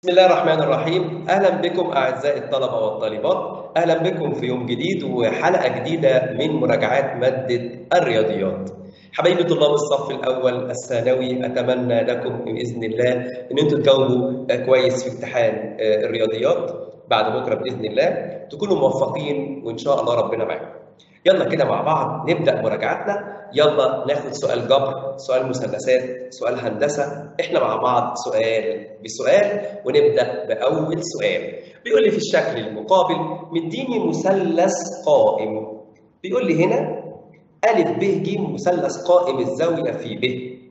بسم الله الرحمن الرحيم اهلا بكم اعزائي الطلبه والطالبات اهلا بكم في يوم جديد وحلقه جديده من مراجعات ماده الرياضيات حبايبي طلاب الصف الاول الثانوي اتمنى لكم باذن الله ان انتم تجاوبوا كويس في امتحان الرياضيات بعد بكره باذن الله تكونوا موفقين وان شاء الله ربنا معاكم يلا كده مع بعض نبدا مراجعتنا يلا ناخد سؤال جبر سؤال مثلثات سؤال هندسه احنا مع بعض سؤال بسؤال ونبدا باول سؤال بيقول لي في الشكل المقابل مديني مثلث قائم بيقول لي هنا ا ب ج مثلث قائم الزاويه في ب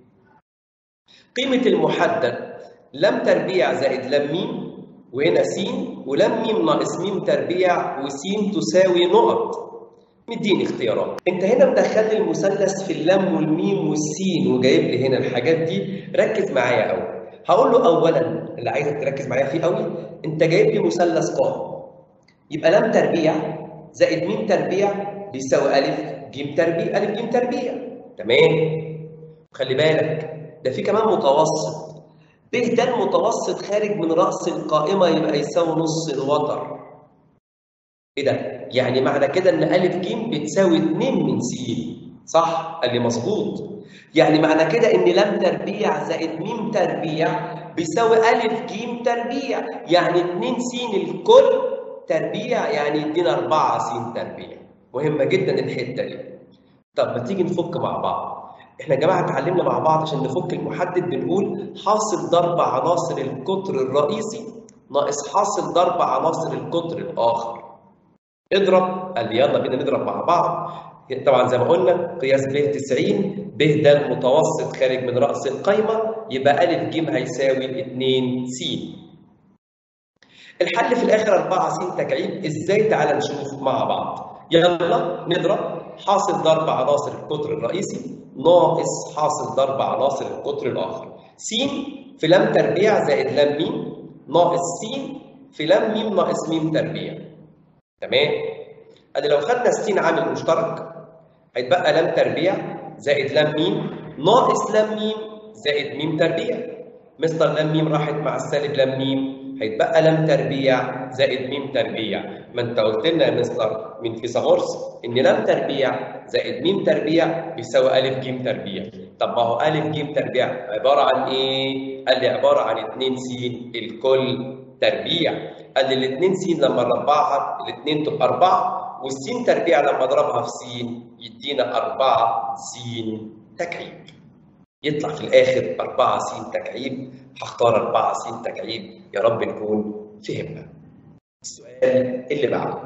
قيمه المحدد لم تربيع زائد لم م وهنا س ولم م ناقص م تربيع وس تساوي نقط مديني اختيارات انت هنا مدخل لي المثلث في اللام والميم والسين وجايب لي هنا الحاجات دي ركز معايا قوي هقول له اولا اللي عايزك تركز معايا فيه قوي انت جايب لي مثلث قائم يبقى لام تربيع زائد ميم تربيع بيساوي الف ج تربيع الف ج تربيع تمام خلي بالك ده في كمان متوسط ب ده المتوسط خارج من راس القائمه يبقى يساوي نص الوتر ايه ده؟ يعني معنى كده ان ا ج بتساوي 2 من س صح؟ قال لي مظبوط يعني معنى كده ان لام تربيع زائد م تربيع بيساوي ا ج تربيع يعني 2 س الكل تربيع يعني يدينا 4 س تربيع مهمه جدا الحته دي طب ما تيجي نفك مع بعض احنا يا جماعه اتعلمنا مع بعض عشان نفك المحدد بنقول حاصل ضرب عناصر القطر الرئيسي ناقص حاصل ضرب عناصر القطر الاخر اضرب قال لي يلا بينا نضرب مع بعض طبعا زي ما قلنا قياس ب 90 ب ده المتوسط خارج من راس القايمه يبقى ا ج هيساوي 2 س الحل في الاخر 4 س تكعيب ازاي تعال نشوف مع بعض يلا نضرب حاصل ضرب عناصر القطر الرئيسي ناقص حاصل ضرب عناصر القطر الاخر س في لام تربيع زائد لام م ناقص س في لام م ناقص م تربيع تمام ادي لو خدنا س عامل مشترك هيتبقى لام تربيع زائد لام م ناقص لام م زائد م تربيع مستر لام م راحت مع السالب لام م هيتبقى لام تربيع زائد م تربيع ما انت قلت لنا يا مستر من فيثاغورس ان لام تربيع زائد م تربيع بيساوي ا ج تربيع طب ما هو ا ج تربيع عباره عن ايه؟ قال لي عباره عن 2 س الكل تربيع قال لي الاثنين س لما نربعها الاثنين تبقى 4 والسين تربيع لما اضربها في س يدينا 4 س تكعيب يطلع في الاخر 4 س تكعيب هختار 4 س تكعيب يا رب نكون فهمنا السؤال اللي بعده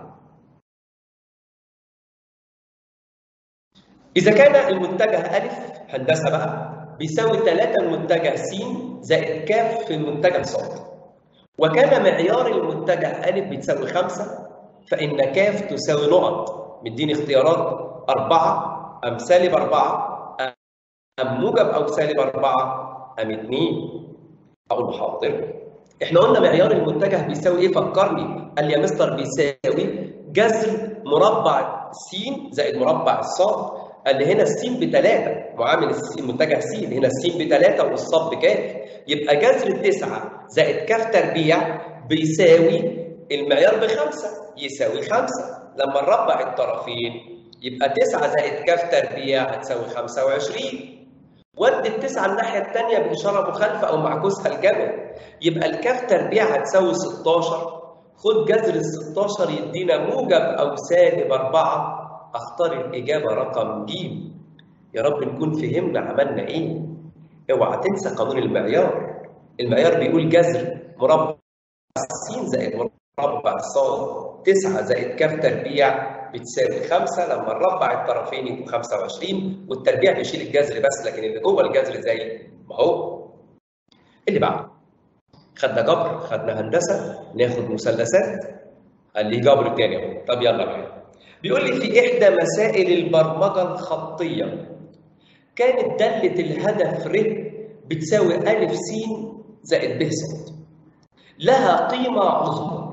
إذا كان المتجه أ هندسة بقى بيساوي 3 المتجه س زائد ك في المتجه ص وكان معيار المتجه أ بتساوي 5 فإن ك تساوي نقط مديني اختيارات 4 أم سالب 4 أم موجب أو سالب 4 أم 2 أقول له حاضر إحنا قلنا معيار المتجه بيساوي إيه فكرني قال لي يا مستر بيساوي جذر مربع س زائد مربع الصاد قال لي هنا الس بثلاثة معامل المتجه س هنا الس بثلاثة والصاد بكاف يبقى جذر التسعة زائد كاف تربيع بيساوي المعيار بخمسة يساوي خمسة لما نربع الطرفين يبقى تسعة زائد كاف تربيع هتساوي خمسة وعشرين ودي التسعة الناحية التانية بإشارة مخالفة أو معكوسها الجمل يبقى الكاف تربيع هتساوي 16 خد جذر ال 16 يدينا موجب أو سالب 4 اختار الاجابه رقم ج يا رب نكون فهمنا عملنا ايه اوعى تنسى قانون المعيار المعيار بيقول جذر مربع س زائد مربع ص 9 زائد ك تربيع بتساوي 5 لما نربع الطرفين يبقوا 25 والتربيع بيشيل الجذر بس لكن اللي جوه الجذر زي ما هو اللي بعده خدنا جبر خدنا هندسه ناخد مثلثات قال لي جبر تاني اهو طب يلا بقى بيقول لي في إحدى مسائل البرمجة الخطية كانت دالة الهدف ر بتساوي أ س زائد ب س لها قيمة عظمى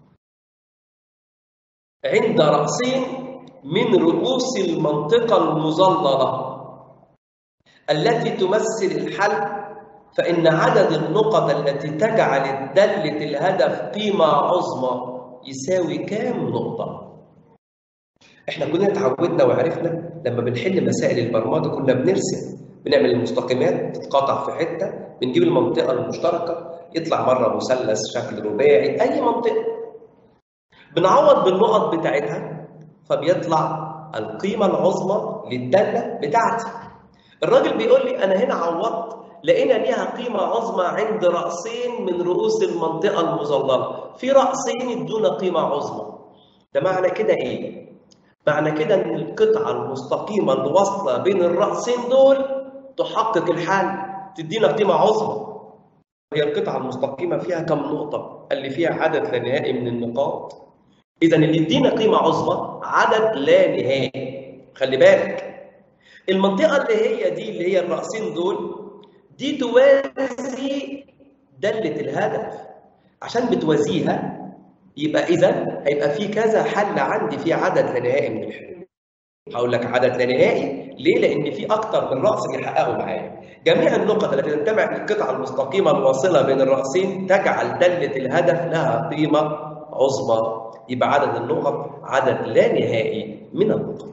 عند رأسين من رؤوس المنطقة المظللة التي تمثل الحل فإن عدد النقط التي تجعل دالة الهدف قيمة عظمى يساوي كام نقطة؟ احنا كلنا اتعودنا وعرفنا لما بنحل مسائل البرمجة كنا بنرسم بنعمل المستقيمات تتقاطع في حتة بنجيب المنطقة المشتركة يطلع مرة مثلث شكل رباعي أي منطقة بنعوض بالنقط بتاعتها فبيطلع القيمة العظمى للدالة بتاعتي الراجل بيقول لي أنا هنا عوضت لقينا ليها قيمة عظمى عند رأسين من رؤوس المنطقة المظللة في رأسين ادونا قيمة عظمى ده معنى كده إيه؟ معنى كده إن القطعة المستقيمة اللي واصلة بين الرأسين دول تحقق الحل تدينا قيمة عظمى هي القطعة المستقيمة فيها كم نقطة؟ اللي فيها عدد لا نهائي من النقاط إذا اللي يدينا قيمة عظمى عدد لا نهائي خلي بالك المنطقة اللي هي دي اللي هي الرأسين دول دي توازي دالة الهدف عشان بتوازيها يبقى إذا هيبقى في كذا حل عندي في عدد لا نهائي من الحلول هقول لك عدد لا نهائي ليه؟ لأن في أكتر من رأس بيحققوا معايا جميع النقط التي تنتمع للقطعة المستقيمة الواصلة بين الرأسين تجعل دالة الهدف لها قيمة عظمى يبقى عدد النقط عدد لا نهائي من النقط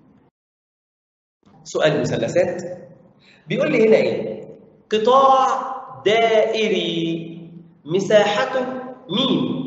سؤال المثلثات بيقول لي هنا ايه قطاع دائري مساحته ميم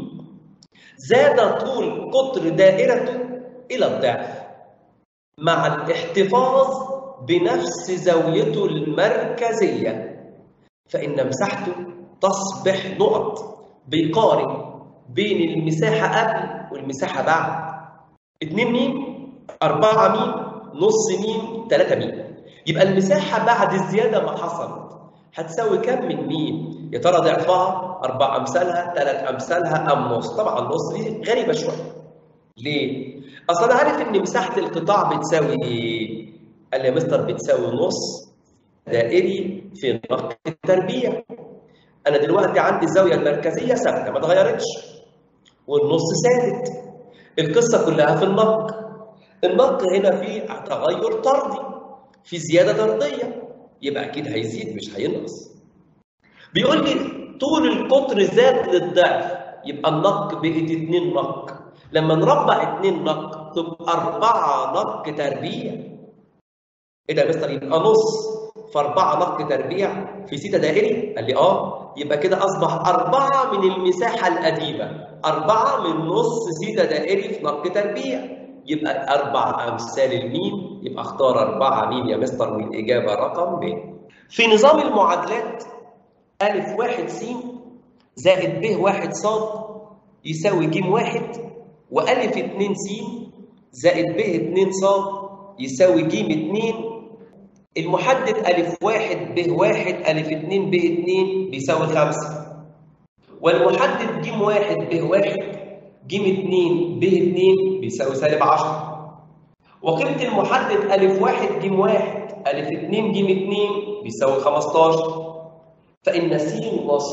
زاد طول قطر دائرته الى الضعف مع الاحتفاظ بنفس زاويته المركزيه فان مساحته تصبح نقط بيقارن بين المساحه قبل والمساحه بعد 2 ميم 4 ميم نص ميم 3 ميم يبقى المساحة بعد الزيادة ما حصلت هتساوي كم من ميم؟ يا ترى ضعفها أربع أمثالها ثلاث أمثالها أم نص؟ طبعا نص دي غريبة شوية. ليه؟ أصل أنا عارف إن مساحة القطاع بتساوي إيه؟ قال لي يا مستر بتساوي نص دائري في نقط التربيع. أنا دلوقتي عندي الزاوية المركزية ثابتة ما اتغيرتش. والنص ثابت. القصة كلها في النق. النق هنا فيه تغير طردي. في زياده طرديه يبقى اكيد هيزيد مش هينقص بيقول لي طول القطر زاد للضعف يبقى النق بقت 2 نق لما نربع 2 نق تبقى 4 نق تربيع ايه ده يا مستر يبقى نص في 4 نق تربيع في سيتا دائري قال لي اه يبقى كده اصبح 4 من المساحه القديمه 4 من نص سيتا دائري في نق تربيع يبقى أربع أمثال الميم يبقى اختار أربعة ميم يا مستر والإجابة رقم ب. في نظام المعادلات ألف واحد س زائد ب واحد ص يساوي ج واحد وألف اتنين س زائد ب اتنين ص يساوي ج اتنين المحدد ألف واحد ب واحد ألف اتنين ب اتنين بيساوي خمسة والمحدد ج واحد ب واحد ج 2 ب 2 بيساوي سالب 10 وقيمة المحدد أ واحد ج واحد أ 2 ج 2 بيساوي 15 فإن س وص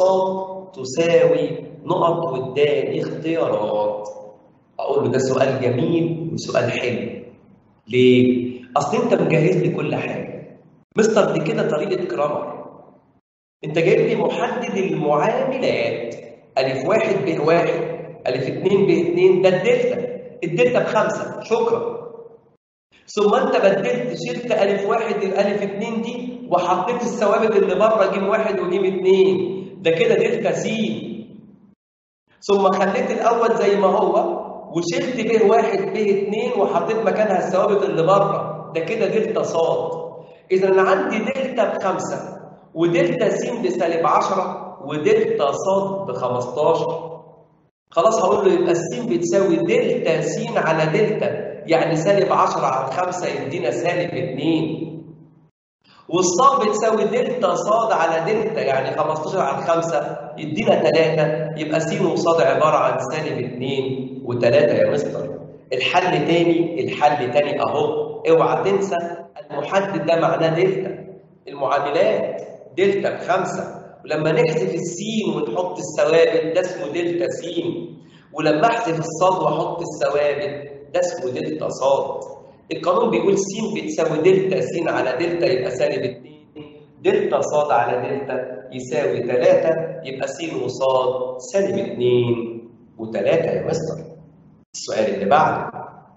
تساوي نقط واداني اختيارات أقول له ده سؤال جميل وسؤال حلو ليه؟ أصل أنت مجهز لي كل حاجة مستر دي كده طريقة كرامر أنت جايب لي محدد المعاملات أ واحد ب واحد ألف اتنين باتنين ده الدلتا الدلتا بخمسة شكرا ثم انت بدلت شلت ألف واحد الألف اتنين دي وحطيت الثوابت اللي بره جيم واحد وجيم اتنين ده كده دلتا س ثم خليت الأول زي ما هو وشلت ب واحد ب اتنين وحطيت مكانها الثوابت اللي بره ده كده دلتا ص إذا أنا عندي دلتا بخمسة ودلتا س بسالب 10 ودلتا ص ب 15 خلاص هقول له يبقى الس بتساوي دلتا س على دلتا يعني سالب 10 على 5 يدينا سالب 2 والصاد بتساوي دلتا صاد على دلتا يعني 15 على 5 يدينا 3 يبقى س وصاد عباره عن سالب 2 و3 يا مستر الحل تاني الحل تاني اهو اوعى تنسى المحدد ده معناه دلتا المعادلات دلتا بخمسه ولما نحذف السين ونحط الثوابت ده اسمه دلتا س ولما احذف الصاد واحط الثوابت ده اسمه دلتا صاد القانون بيقول س بتساوي دلتا س على دلتا يبقى سالب 2 دلتا صاد على دلتا يساوي 3 يبقى س وصاد سالب 2 و3 يا مستر السؤال اللي بعده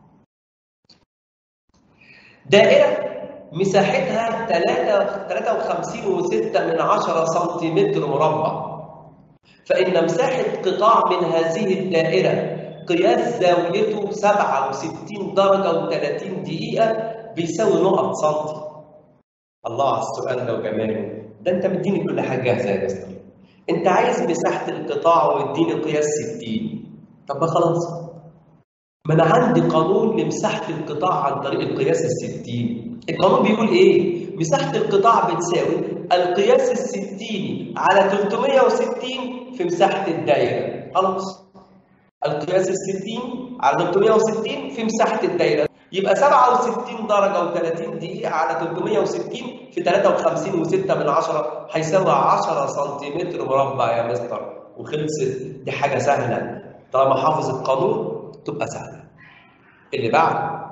دائرة مساحتها 53 و6 من 10 سنتيمتر مربع فإن مساحة قطاع من هذه الدائرة قياس زاويته 67 درجة و30 دقيقة بيساوي نقط سنتي الله على السؤال ده وجماله ده انت مديني كل حاجه جاهزه يا مستر انت عايز مساحه القطاع ويديني قياس 60 طب ما خلاص ما انا عندي قانون لمساحه القطاع عن طريق القياس ال 60 القانون بيقول ايه مساحه القطاع بتساوي القياس الستيني على 360 في مساحه الدايره خلاص القياس الستيني على 360 في مساحه الدايره يبقى 67 درجة و30 دقيقة على 360 في 53 و6 من 10 هيساوي 10 سنتيمتر مربع يا مستر وخلصت دي حاجة سهلة طالما حافظ القانون تبقى سهلة اللي بعده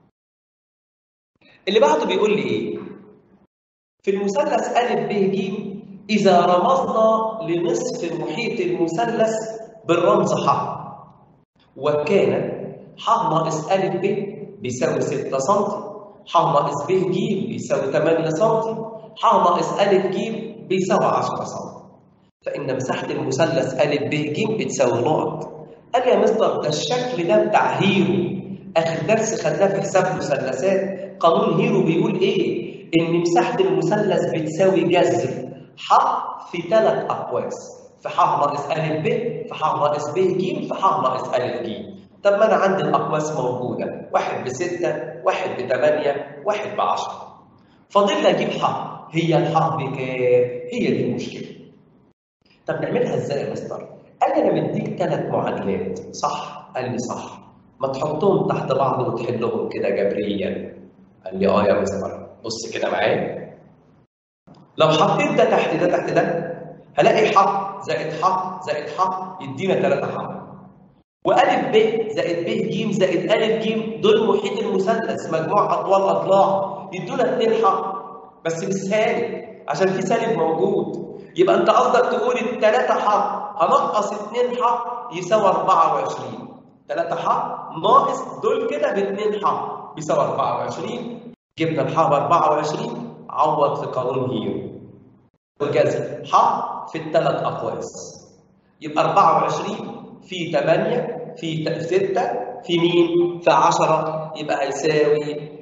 اللي بعده بيقول لي ايه؟ في المثلث أ ب ج إذا رمزنا لنصف محيط المثلث بالرمز ح وكان ح ناقص أ ب بيساوي 6 سم ح ناقص ب ج بيساوي 8 سم ح ناقص أ ج بيساوي 10 سم فإن مساحة المثلث أ ب ج بتساوي نقط قال يا مستر ده الشكل ده بتاع هيرو آخر درس خدناه في حساب مثلثات قانون هيرو بيقول إيه؟ إن مساحة المثلث بتساوي جذر ح في ثلاث أقواس في ح ناقص أ ب في ح ناقص ب ج في ح ناقص أ ج طب ما انا عندي الاقواس موجوده واحد بستة واحد بثمانية واحد بعشرة فاضل لي اجيب ح هي الح بكام هي دي المشكله طب نعملها ازاي يا مستر قال لي انا مديك ثلاث معادلات صح قال لي صح ما تحطهم تحت بعض وتحلهم كده جبريا قال لي اه يا مستر بص كده معايا لو حطيت ده تحت ده تحت ده هلاقي ح زائد ح زائد ح يدينا 3 ح وألف ب زائد ب ج زائد ألف ج دول محيط المثلث مجموع أطوال أضلاع يدونا 2 ح بس بالسالب عشان في سالب موجود يبقى أنت قصدك تقول التلاتة ح هنقص 2 ح يساوي 24 3 ح ناقص دول كده ب 2 ح بيساوي 24 جبنا الح ب 24 عوض في قانون هيرو والجذر ح في الثلاث أقواس يبقى 24 في 8 في 6 في مين؟ في 10 يبقى هيساوي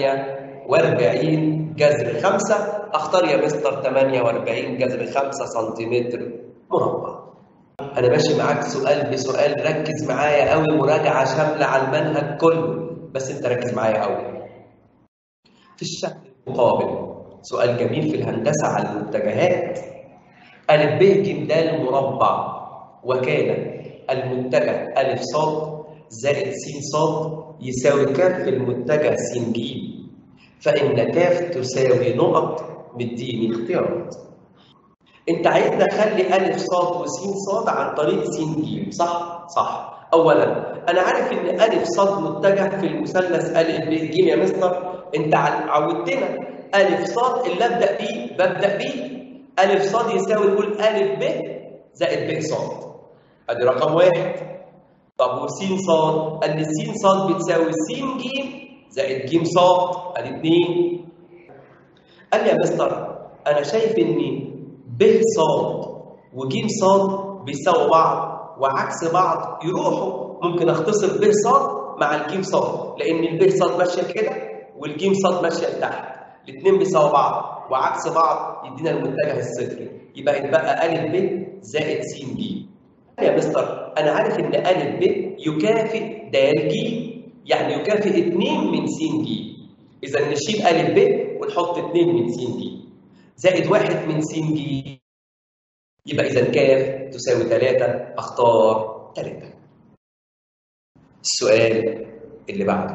48 جذر 5 اختار يا مستر 48 جذر 5 سنتيمتر مربع. أنا ماشي معاك سؤال بسؤال ركز معايا قوي مراجعة شاملة على المنهج كله بس أنت ركز معايا قوي. في الشكل المقابل سؤال جميل في الهندسة على المتجهات أ ب ج د مربع وكان المتجه أ ص زائد س ص يساوي ك في المتجه س ج فإن ك تساوي نقط مديني اختيارات أنت عايزني أخلي أ ص وس ص عن طريق س ج صح؟ صح أولا أنا عارف إن أ ص متجه في المثلث أ ب ج يا مستر أنت عودتنا أ ص اللي أبدأ بيه ببدأ بيه أ ص يساوي نقول أ ب زائد ب ص ادي رقم واحد طب وس ص قال لي س ص بتساوي س ج زائد ج ص ادي اتنين قال لي يا مستر انا شايف ان ب ص وج ص بيساووا بعض وعكس بعض يروحوا ممكن اختصر ب ص مع الج ص لان الب ص ماشيه كده والج ص ماشيه لتحت الاثنين بيساووا بعض وعكس بعض يدينا المتجه الصفري يبقى يتبقى ا ب زائد س ج يا مستر انا عارف ان ا ب يكافئ د ج يعني يكافئ 2 من س ج اذا نشيل ا ب ونحط 2 من س ج زائد 1 من س ج يبقى اذا ك تساوي 3 اختار 3 السؤال اللي بعده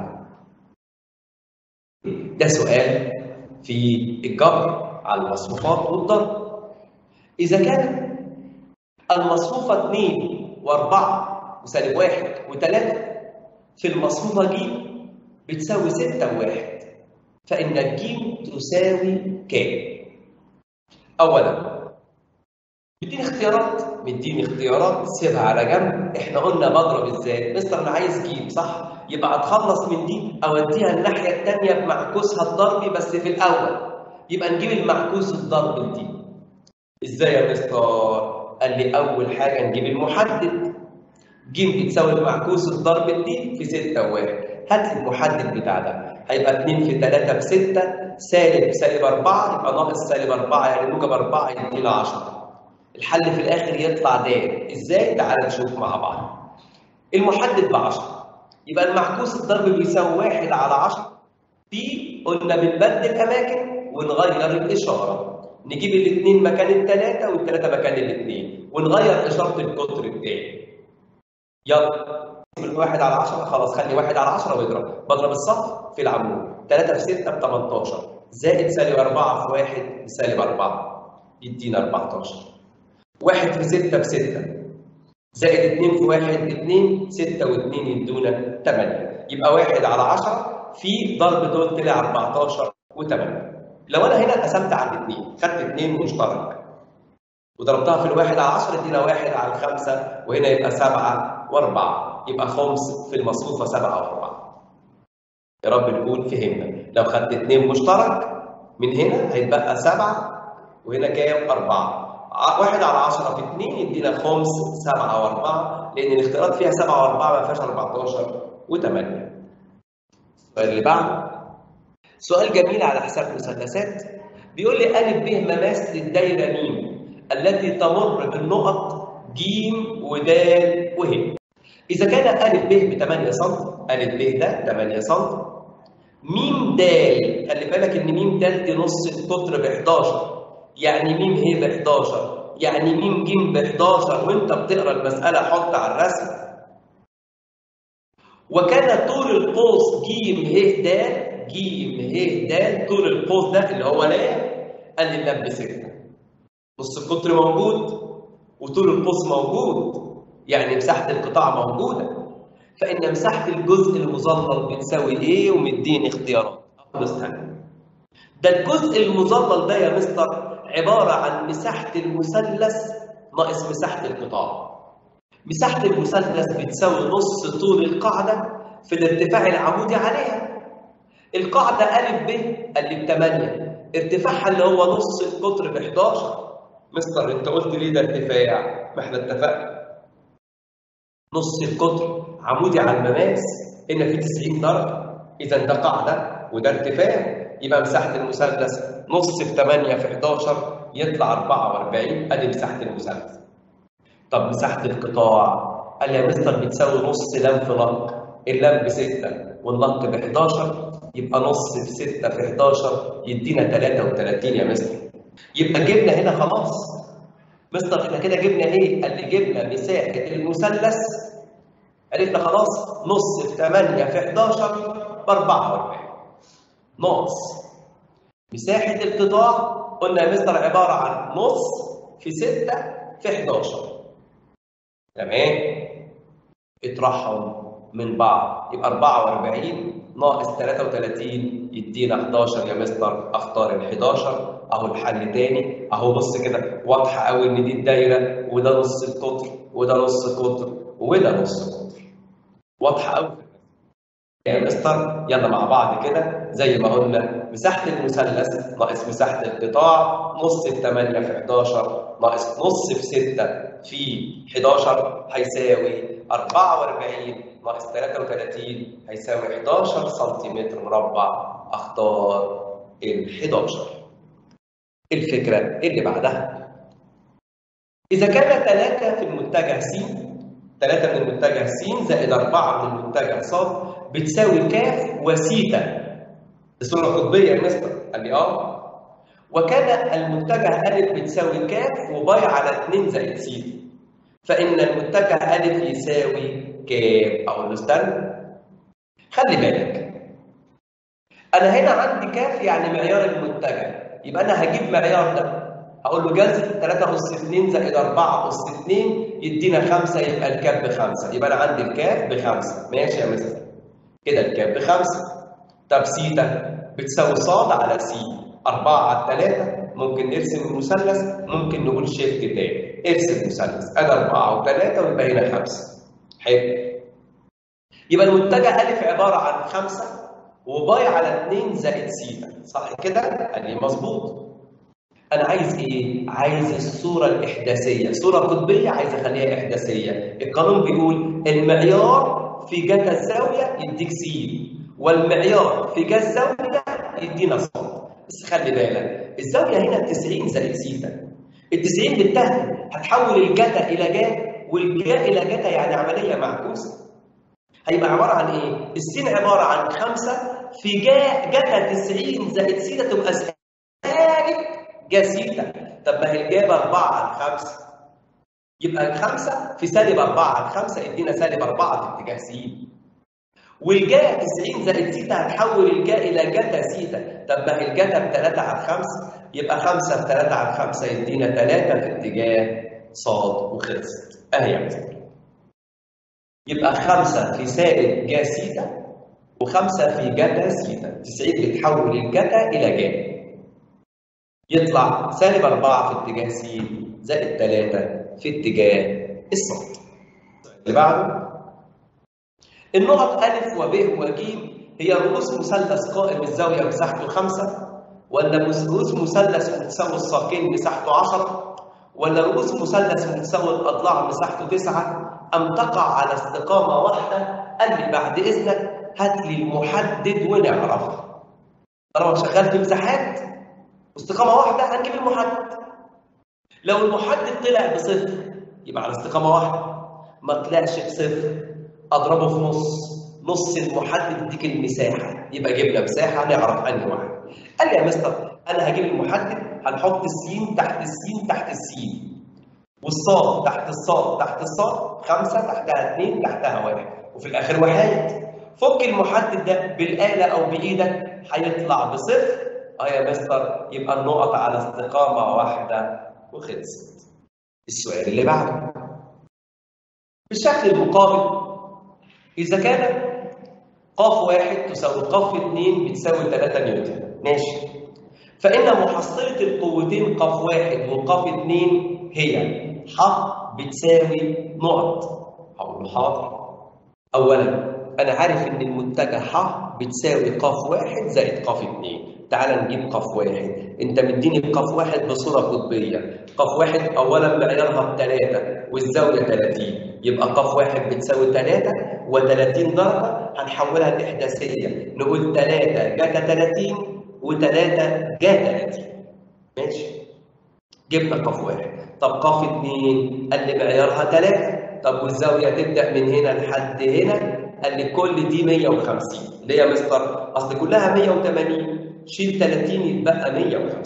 ده سؤال في الجبر على المصفوفات والضرب اذا كان المصفوفة 2 و4 وسالب 1 و3 في المصفوفة ج بتساوي 6 و1 فإن الج تساوي كام؟ أولا مديني اختيارات مديني اختيارات سيبها على جنب احنا قلنا بضرب ازاي مستر انا عايز جيب صح يبقى اتخلص من دي اوديها الناحيه الثانيه بمعكوسها الضربي بس في الاول يبقى نجيب المعكوس الضرب دي ازاي يا مستر قال لي اول حاجه نجيب المحدد ج بتساوي المعكوس الضرب دي في 6 و1 هات لي المحدد بتاع ده هيبقى 2 في 3 ب 6 سالب سالب 4 يبقى ناقص سالب 4 يعني موجب 4 يدينا 10 الحل في الاخر يطلع د ازاي تعال نشوف مع بعض المحدد ب 10 يبقى المعكوس الضرب بيساوي 1 على 10 في قلنا بنبدل اماكن ونغير الاشاره نجيب الاثنين مكان الثلاثه والثلاثه مكان الاثنين ونغير اشاره القطر الثاني يلا الواحد على 10 خلاص خلي واحد على 10 واضرب بضرب الصف في العمود 3 في 6 ب 18 زائد سالب 4 في 1 بسالب 4 يدينا 14 1 في 6 ب 6 زائد 2 في 1 2 6 و2 يدونا 8 يبقى 1 على 10 في ضرب دول طلع 14 و8 لو انا هنا قسمت على الاثنين خدت 2 مشترك وضربتها في الواحد على 10 ادينا 1 على 5 وهنا يبقى 7 و4 يبقى خمس في المصفوفه 7 و4 يا رب نقول فهمنا لو خدت 2 مشترك من هنا هيتبقى 7 وهنا كام 4 واحد على 10 في 2 يدينا خمس 7 و4 لان الاختيارات فيها 7 و4 ما فيهاش 14 و8 السؤال اللي بعده سؤال جميل على حساب مثلثات بيقول لي ا ب مماثل الدايره م التي تمر بالنقط ج ود وه اذا كان ا ب ب 8 سم ا ب ده 8 سم م د خلي بالك ان م د دي نص القطر ب 11 يعني م ه ب 11 يعني م ج ب 11 وانت بتقرا المساله حط على الرسم وكان طول القوس ج ه د ج ه د طول القوس ده اللي هو لا قال لي لا بستة نص القطر موجود وطول القوس موجود يعني مساحة القطاع موجودة فإن مساحة الجزء المظلل بتساوي إيه ومديني اختيارات استنى ده الجزء المظلل ده يا مستر عبارة عن مساحة المثلث ناقص مساحة القطاع مساحة المثلث بتساوي نص طول القاعدة في الارتفاع العمودي عليها القاعدة أ ب قال لي ب 8 ارتفاعها اللي هو نص القطر ب 11 مستر انت قلت ليه ده ارتفاع؟ ما احنا اتفقنا نص القطر عمودي على المماس هنا في 90 درجة إذا ده قاعدة وده ارتفاع يبقى مساحة المثلث نص في 8 في 11 يطلع 44 ادي مساحة المثلث طب مساحة القطاع قال لي يا مستر بتساوي نص لام في نق اللام ب 6 والنق ب 11 يبقى نص في 6 في 11 يدينا 33 يا مستر يبقى جبنا هنا خلاص مستر احنا كده جبنا ايه؟ قال لي جبنا مساحة المثلث عرفنا خلاص نص في 8 في 11 ب 44 ناقص مساحة القطاع قلنا يا مستر عبارة عن نص في 6 في 11 تمام اطرحهم من بعض يبقى 44 ناقص 33 يدينا 11 يا مستر اختار ال 11 اهو الحل تاني اهو بص كده واضحه قوي ان دي الدايره وده نص القطر وده نص قطر وده نص قطر واضحه قوي يا مستر يلا مع بعض كده زي ما قلنا مساحه المثلث ناقص مساحه القطاع نص في 8 في 11 ناقص نص في 6 في 11 هيساوي 44 ناقص 33 هيساوي 11 سنتيمتر مربع اختار ال 11 الفكرة اللي بعدها إذا كان 3 في المتجه س 3 من المتجه س زائد 4 من المتجه ص بتساوي ك وسيتا الصورة القطبية يا مستر قال لي اه وكان المتجه أ بتساوي ك وباي على 2 زائد س فإن المتجه أ يساوي كام أقول له استنى خلي بالك أنا هنا عندي كاف يعني معيار المتجه يبقى انا هجيب معيار ده هقول له جذر 3 اس 2 زائد 4 اس 2 يدينا 5 يبقى الكاف بخمسه يبقى انا عندي الكاف بخمسه ماشي يا مستر كده الكاف بخمسه طب سيتا بتساوي ص على س 4 على 3 ممكن نرسم المثلث ممكن نقول شيفت تاني ارسم مثلث ادي 4 و3 ويبقى هنا 5 حلو يبقى المتجه ألف عبارة عن 5 وباي على 2 زائد سيتا صح كده؟ ادي مظبوط انا عايز ايه عايز الصوره الاحداثيه صوره قطبيه عايز اخليها احداثيه القانون بيقول المعيار في جتا الزاويه يديك س والمعيار في جا الزاويه يدينا ص بس خلي بالك الزاويه هنا 90 زائد سيتا ال 90 بالتالي هتحول الجتا الى جا والجا الى جتا يعني عمليه معكوسه هيبقى عباره عن ايه السين عباره عن 5 في جا جتا 90 زائد سيتا تبقى سالب جا سيتا طب ما هي الجابه 4 على 5 يبقى الخمسه في سالب 4 على 5 يدينا سالب 4 في اتجاه س والجا 90 زائد سيتا هتحول الجا الى جتا سيتا طب ما هي الجتا ب 3 على 5 يبقى 5 ب 3 على 5 يدينا 3 في اتجاه ص وخلصت اهي مثلا يبقى 5 في سالب جا سيتا و5 في جتا سيتا 90 بتحول الجتا الى جا يطلع سالب 4 في اتجاه س زائد 3 في اتجاه الصاد. اللي بعده النقط أ وب وج هي رؤوس مثلث قائم الزاوية مساحته 5 ولا رؤوس مثلث متساوي الساقين مساحته 10 ولا رؤوس مثلث متساوي الأضلاع مساحته 9 أم تقع على استقامة واحدة قال لي بعد إذنك هات لي المحدد ونعرف. طالما شغال في مساحات واستقامة واحدة هنجيب المحدد لو المحدد طلع بصفر يبقى على استقامة واحدة ما طلعش بصفر أضربه في نص نص المحدد يديك المساحة يبقى جبنا مساحة نعرف أنهي واحد قال لي يا مستر أنا هجيب المحدد هنحط السين تحت السين تحت السين والصاد تحت الصاد تحت الصاد خمسة تحتها اثنين تحتها واحد وفي الآخر واحد فك المحدد ده بالآلة أو بإيدك هيطلع بصفر اه يا مستر يبقى النقط على استقامة واحدة وخلصت. السؤال اللي بعده بالشكل المقابل إذا كان قاف واحد تساوي قاف اثنين بتساوي 3 نيوتن ماشي فإن محصلة القوتين قاف واحد وقاف اثنين هي ح بتساوي نقط هقول له حاضر أولا أنا عارف إن المتجه ح بتساوي قاف واحد زائد قاف اثنين تعال نجيب قاف واحد انت مديني قاف واحد بصوره قطبيه قاف واحد اولا معيارها بثلاثه والزاويه 30 يبقى قاف واحد بتساوي 3 و30 درجه هنحولها لاحداثيه نقول 3 جاتا 30 و3 جا 30 ماشي جبنا قاف واحد طب قاف اثنين قال لي معيارها 3 طب والزاويه تبدا من هنا لحد هنا قال لي كل دي 150 ليه يا مستر؟ اصل كلها 180 شيل 30 يتبقى 150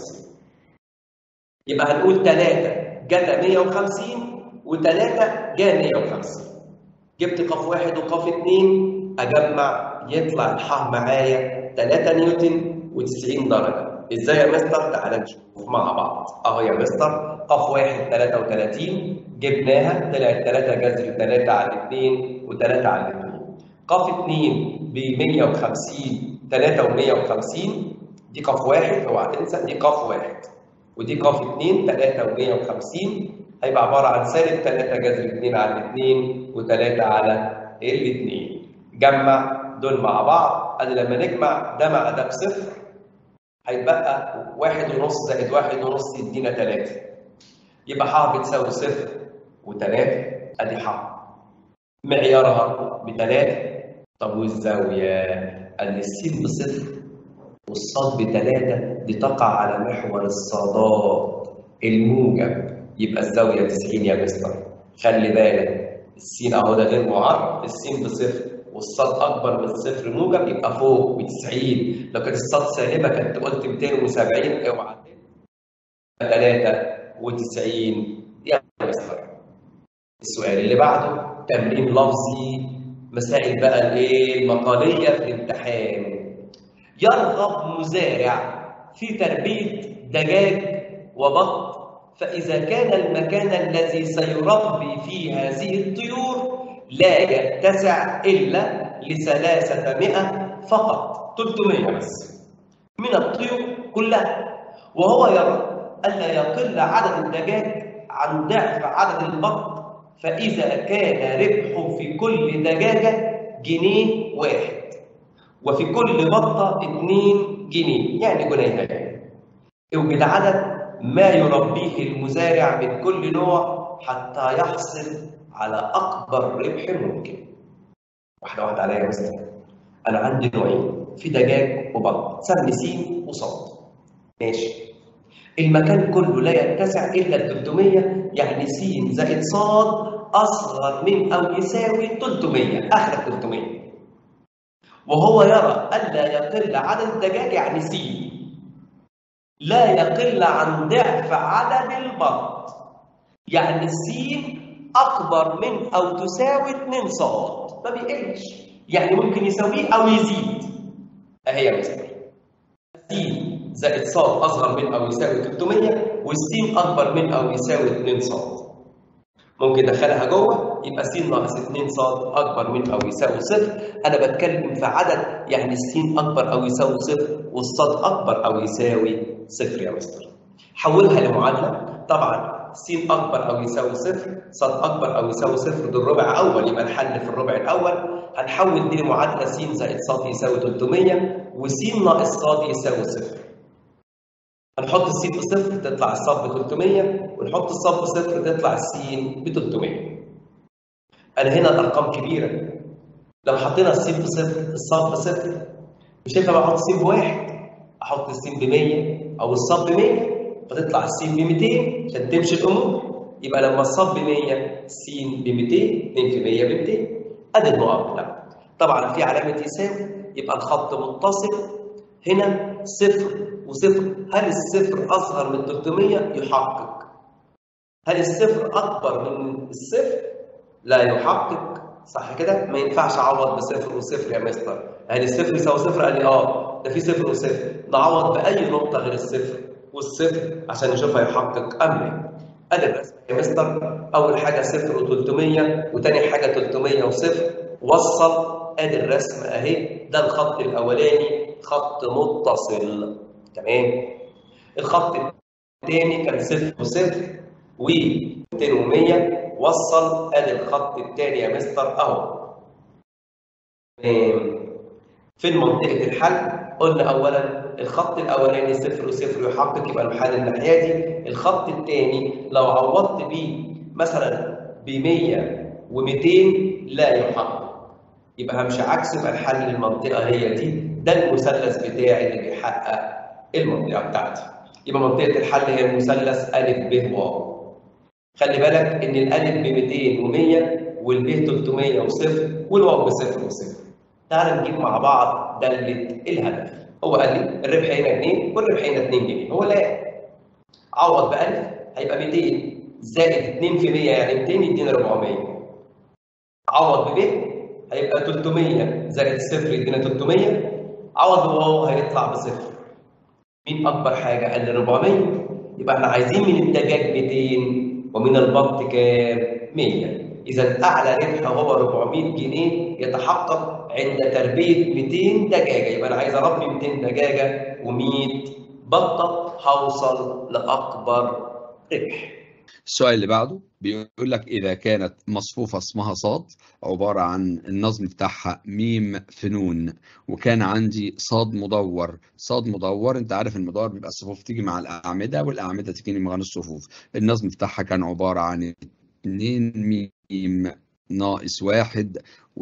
يبقى هنقول 3 جتا 150 و3 جا 150 جبت قاف واحد وقاف اثنين اجمع يطلع الح معايا 3 نيوتن و90 درجه ازاي يا مستر؟ تعالى نشوف مع بعض اهو يا مستر قاف واحد 33 جبناها طلعت 3 جذر 3 على 2 و3 على 2 قاف 2 ب 150 3 و150 دي قاف واحد اوعى تنسى دي قاف واحد ودي قاف 2 3 و150 هيبقى عباره عن سالب 3 جذر 2 على 2 و3 على ال2 جمع دول مع بعض ادي لما نجمع ده مع ده بصفر هيتبقى واحد ونص زائد واحد ونص يدينا 3 يبقى ح بتساوي صفر و3 ادي ح معيارها بثلاثة طب والزاوية؟ قال لي السين بصفر والصاد بثلاثة دي تقع على محور الصادات الموجب يبقى الزاوية 90 يا مستر خلي بالك السين اهو ده غير معرض السين بصفر والصاد اكبر من صفر موجب يبقى فوق ب 90 لو كانت الصاد سالبه كنت قلت 270 اوعى 93 يا مستر السؤال اللي بعده تمرين لفظي مسائل بقى الايه المقاليه في الامتحان يرغب مزارع في تربيه دجاج وبط فاذا كان المكان الذي سيربي فيه هذه الطيور لا يتسع الا لثلاثمائة فقط 300 بس من الطيور كلها وهو يرى الا يقل عدد الدجاج عن ضعف عدد البط فإذا كان ربحه في كل دجاجة جنيه واحد وفي كل بطة اتنين جنيه يعني جنيهين اوجد عدد ما يربيه المزارع من كل نوع حتى يحصل على أكبر ربح ممكن واحدة واحدة عليا يا مستر أنا عندي نوعين في دجاج وبط سمي سين وصاد ماشي المكان كله لا يتسع إلا ال 300 يعني س زائد ص أصغر من أو يساوي 300 آخر 300 وهو يرى ألا يقل عدد الدجاج يعني س لا يقل عن ضعف عدد البط يعني س أكبر من أو تساوي 2 ص ما بيقلش يعني ممكن يساويه أو يزيد أهي مثلا س زائد ص أصغر من أو يساوي 300 والس أكبر من أو يساوي 2 ص ممكن ادخلها جوه يبقى س ناقص 2 ص اكبر من او يساوي صفر انا بتكلم في عدد يعني س اكبر او يساوي صفر والصاد اكبر او يساوي صفر يا مستر حولها لمعادله طبعا س اكبر او يساوي صفر صاد اكبر او يساوي صفر دول ربع اول يبقى الحل في الربع الاول هنحول دي لمعادله س زائد ص يساوي 300 وس ناقص ص يساوي صفر هنحط السين بصفر تطلع الصاد ب 300 ونحط الصاد بصفر تطلع السين ب 300 انا هنا الارقام كبيره لو حطينا السين بصفر الصاد بصفر مش هينفع بقى احط السين بواحد احط السين ب 100 او الصاد ب 100 فتطلع السين ب 200 عشان تمشي الامور يبقى لما الصاد ب 100 السين ب 200 2 في 100 ب 200 ادي المعادله طبعا في علامه يساوي يبقى الخط متصل هنا صفر وصفر هل الصفر أصغر من 300 يحقق هل الصفر أكبر من الصفر لا يحقق صح كده ما ينفعش اعوض بصفر وصفر يا مستر هل الصفر يساوي صفر قال لي اه ده في صفر وصفر نعوض باي نقطه غير الصفر والصفر عشان نشوف هيحقق ام لا ادي الرسمه يا مستر اول حاجه صفر و300 وتاني حاجه 300 وصفر وصل ادي الرسم اهي ده الخط الاولاني خط متصل تمام الخط الثاني كان صفر وصفر و 200 و100 وصل ادي الخط الثاني يا مستر اهو تمام فين منطقه الحل قلنا اولا الخط الاولاني صفر وصفر يحقق يبقى الحل الناحيه دي الخط الثاني لو عوضت بيه مثلا ب 100 و200 لا يحقق يبقى همشي عكس يبقى الحل للمنطقه هي دي ده المثلث بتاعي اللي بيحقق المنطقه بتاعتي يبقى منطقه الحل هي المثلث ا ب واو خلي بالك ان الالف ب 200 و100 والب 300 وصفر والواو بصفر وصفر تعال نجيب مع بعض داله الهدف هو قال لي الربح هنا 2 والربح هنا 2 جنيه هو لا عوض ب 1000 هيبقى 200 زائد 2 في 100 يعني 200 يدينا 400 عوض ب هيبقى 300 زائد صفر يدينا 300 عوض بواو هيطلع بصفر مين اكبر حاجه قال لي 400 يبقى احنا عايزين من الدجاج 200 ومن البط كام 100 اذا اعلى ربح هو 400 جنيه يتحقق عند تربيه 200 دجاجه يبقى انا عايز اربي 200 دجاجه و100 بطه هوصل لاكبر ربح السؤال اللي بعده بيقول لك إذا كانت مصفوفة اسمها صاد عبارة عن النظم بتاعها ميم في نون وكان عندي صاد مدور صاد مدور انت عارف المدور بيبقى الصفوف تيجي مع الأعمدة والأعمدة تيجي مع الصفوف النظم بتاعها كان عبارة عن اتنين ميم ناقص واحد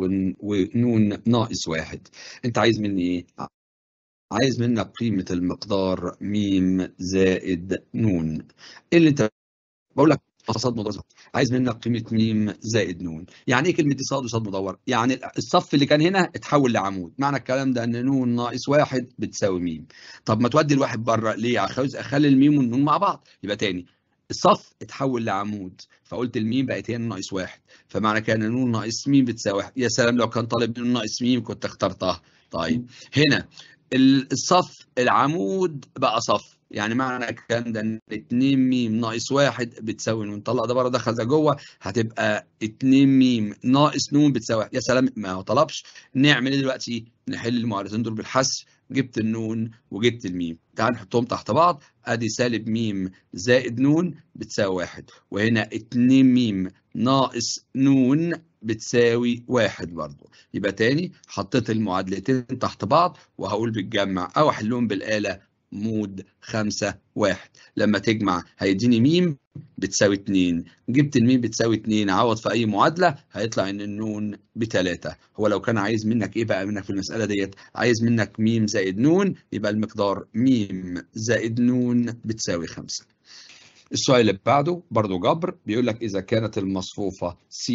ونون ناقص واحد انت عايز مني ايه؟ عايز منك قيمة المقدار ميم زائد نون ايه اللي انت بقول لك صاد مدور عايز منك قيمه ميم زائد نون يعني ايه كلمه دي صاد وصاد مدور يعني الصف اللي كان هنا اتحول لعمود معنى الكلام ده ان نون ناقص واحد بتساوي ميم طب ما تودي الواحد بره ليه عاوز اخلي الميم والنون مع بعض يبقى تاني الصف اتحول لعمود فقلت الميم بقت هي ناقص واحد فمعنى كان نون ناقص ميم بتساوي واحد يا سلام لو كان طالب نون ناقص ميم كنت اخترتها طيب هنا الصف العمود بقى صف يعني معنى الكلام ده ان 2 ميم ناقص 1 بتساوي نون طلع ده بره دخل ده جوه هتبقى 2 ميم ناقص نون بتساوي 1 يا سلام ما هو طلبش نعمل ايه دلوقتي نحل المعادلتين دول بالحذف جبت النون وجبت الميم تعال نحطهم تحت بعض ادي سالب ميم زائد نون بتساوي 1 وهنا 2 ميم ناقص نون بتساوي واحد برضو يبقى تاني حطيت المعادلتين تحت بعض وهقول بالجمع او احلهم بالآلة مود خمسة واحد لما تجمع هيديني ميم بتساوي اتنين جبت الميم بتساوي اتنين عوض في اي معادلة هيطلع ان النون بتلاتة هو لو كان عايز منك ايه بقى منك في المسألة ديت عايز منك ميم زائد نون يبقى المقدار ميم زائد نون بتساوي خمسة السؤال اللي بعده برضو جبر بيقول لك إذا كانت المصفوفة س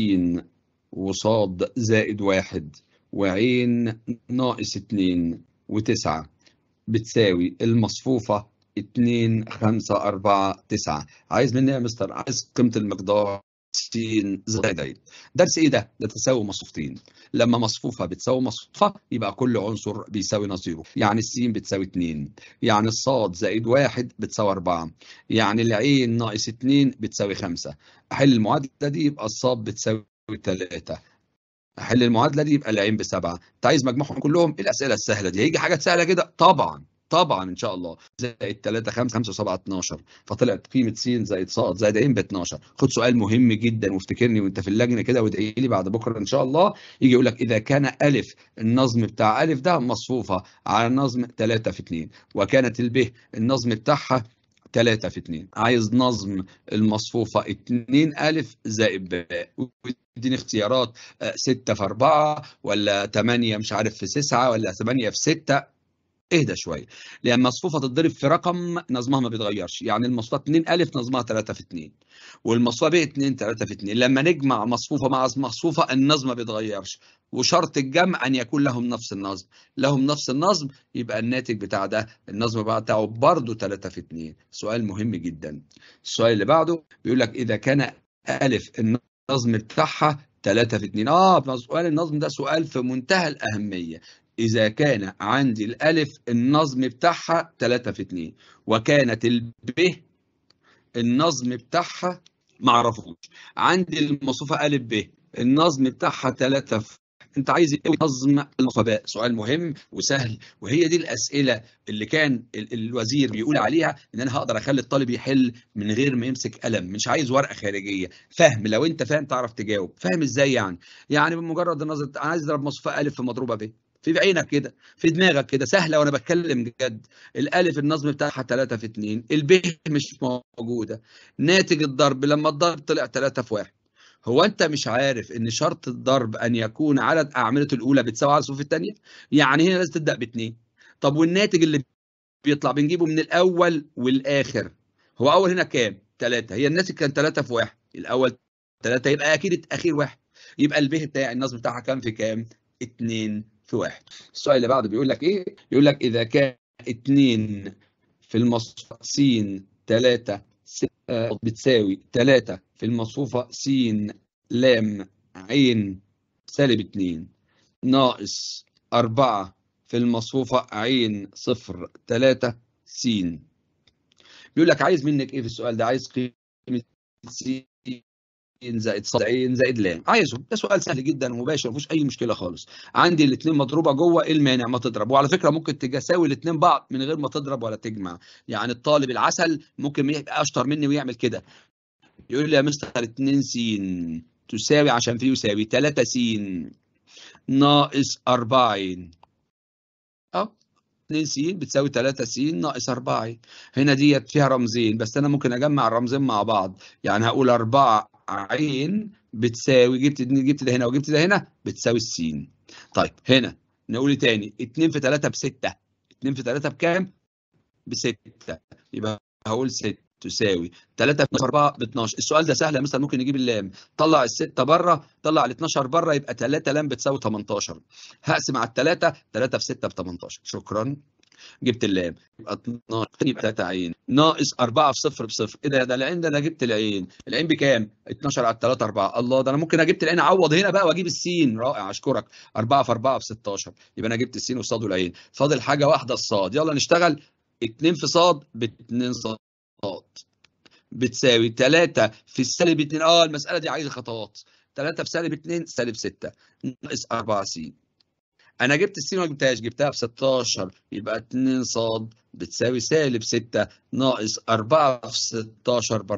وصاد زائد واحد وعين ناقص اتنين وتسعة بتساوي المصفوفة اتنين خمسة أربعة تسعة عايز مني يا مستر عايز قيمة المقدار س زائد عين درس ايه ده؟ ده تساوي مصفوفتين لما مصفوفة بتساوي مصفوفة يبقى كل عنصر بيساوي نظيره يعني السين بتساوي 2 يعني الصاد زائد واحد بتساوي 4 يعني العين ناقص 2 بتساوي 5 احل المعادلة دي يبقى الصاد بتساوي 3 احل المعادلة دي يبقى العين بسبعة انت عايز مجموعهم كلهم ايه الاسئلة السهلة دي هيجي حاجات سهلة كده طبعا طبعا ان شاء الله زائد 3 5 5 7 12 فطلعت قيمه س زائد ص زائد ع ب 12 خد سؤال مهم جدا وافتكرني وانت في اللجنه كده وادعي لي بعد بكره ان شاء الله يجي يقول لك اذا كان الف النظم بتاع الف ده مصفوفه على نظم 3 في 2 وكانت الب النظم بتاعها 3 في 2 عايز نظم المصفوفة 2 ألف زائد باء ويديني اختيارات 6 في 4 ولا 8 مش عارف في 9 ولا 8 في 6 اهدى شويه لان مصفوفه تتضرب في رقم نظمها ما بيتغيرش يعني المصفوفه 2 الف نظمها 3 في 2 والمصفوفه ب 2 3 في 2 لما نجمع مصفوفه مع مصفوفه النظم ما بيتغيرش وشرط الجمع ان يكون لهم نفس النظم لهم نفس النظم يبقى الناتج بتاع ده النظم بتاعه برضه 3 في 2 سؤال مهم جدا السؤال اللي بعده بيقول لك اذا كان الف النظم بتاعها 3 في 2 اه سؤال النظم ده سؤال في منتهى الاهميه إذا كان عندي الألف النظم بتاعها 3 في 2 وكانت الب النظم بتاعها معرفوش عندي المصفوفة ألف ب النظم بتاعها 3 في انت عايز ايه نظم المصابات سؤال مهم وسهل وهي دي الاسئله اللي كان الوزير بيقول عليها ان انا هقدر اخلي الطالب يحل من غير ما يمسك قلم مش عايز ورقه خارجيه فهم لو انت فاهم تعرف تجاوب فاهم ازاي يعني يعني بمجرد النظر انا عايز اضرب مصفوفه الف في مضروبه ب في عينك كده في دماغك كده سهله وانا بتكلم جد الالف النظم بتاعها 3 في 2 الب مش موجوده ناتج الضرب لما الضرب طلع 3 في 1 هو انت مش عارف ان شرط الضرب ان يكون عدد اعمدته الاولى بتساوي عدد الصفوف الثانيه يعني هنا لازم تبدا باثنين طب والناتج اللي بيطلع بنجيبه من الاول والاخر هو اول هنا كام 3 هي الناتج كان 3 في 1 الاول 3 يبقى اكيد الاخير 1 يبقى الب بتاع النظم بتاعها كام في كام 2 في 1 السؤال اللي بعده بيقول لك ايه يقول لك اذا كان 2 في المصفوفه س 3 بتساوي 3 في المصفوفة س لام عين سالب 2 ناقص 4 في المصفوفة عين صفر 3 س بيقول لك عايز منك ايه في السؤال ده عايز قيمة س زائد صاد عين زائد لام عايزهم ده سؤال سهل جدا ومباشر ما فيهوش اي مشكله خالص عندي الاثنين مضروبه جوه ايه المانع ما تضرب وعلى فكره ممكن تساوي الاثنين بعض من غير ما تضرب ولا تجمع يعني الطالب العسل ممكن يبقى اشطر مني ويعمل كده يقول لي يا مستر 2 س تساوي عشان فيه يساوي 3 س ناقص 4 عين اه 2 س بتساوي 3 س ناقص 4 عين هنا ديت فيها رمزين بس انا ممكن اجمع الرمزين مع بعض يعني هقول 4 عين بتساوي جبت جبت ده هنا وجبت ده هنا بتساوي السين طيب هنا نقول تاني 2 في 3 ب 6 2 في 3 بكام؟ ب 6 يبقى هقول 6 تساوي 3 في 4 ب 12 السؤال ده سهل يا مستر ممكن نجيب اللام طلع الستة بره طلع ال 12 بره يبقى 3 لام بتساوي 18 هقسم على الثلاثة 3 في 6 ب 18 شكرا جبت اللام يبقى 12 يبقى 3 عين ناقص 4 في 0 بصفر ايه ده ده العين ده انا جبت العين العين بكام 12 على 3 4 الله ده انا ممكن اجبت العين اعوض هنا بقى واجيب السين رائع اشكرك 4 في 4 ب 16 يبقى انا جبت السين والصاد والعين فاضل حاجه واحده الصاد يلا نشتغل 2 في صاد ب 2 صاد بتساوي 3 في السالب 2 اه المساله دي عايزه خطوات 3 في سالب 2 سالب 6 ناقص 4 س انا جبت السين ولا جبتهاش جبتها ب 16 يبقى 2 صاد بتساوي سالب 6 ناقص 4 في 16 ب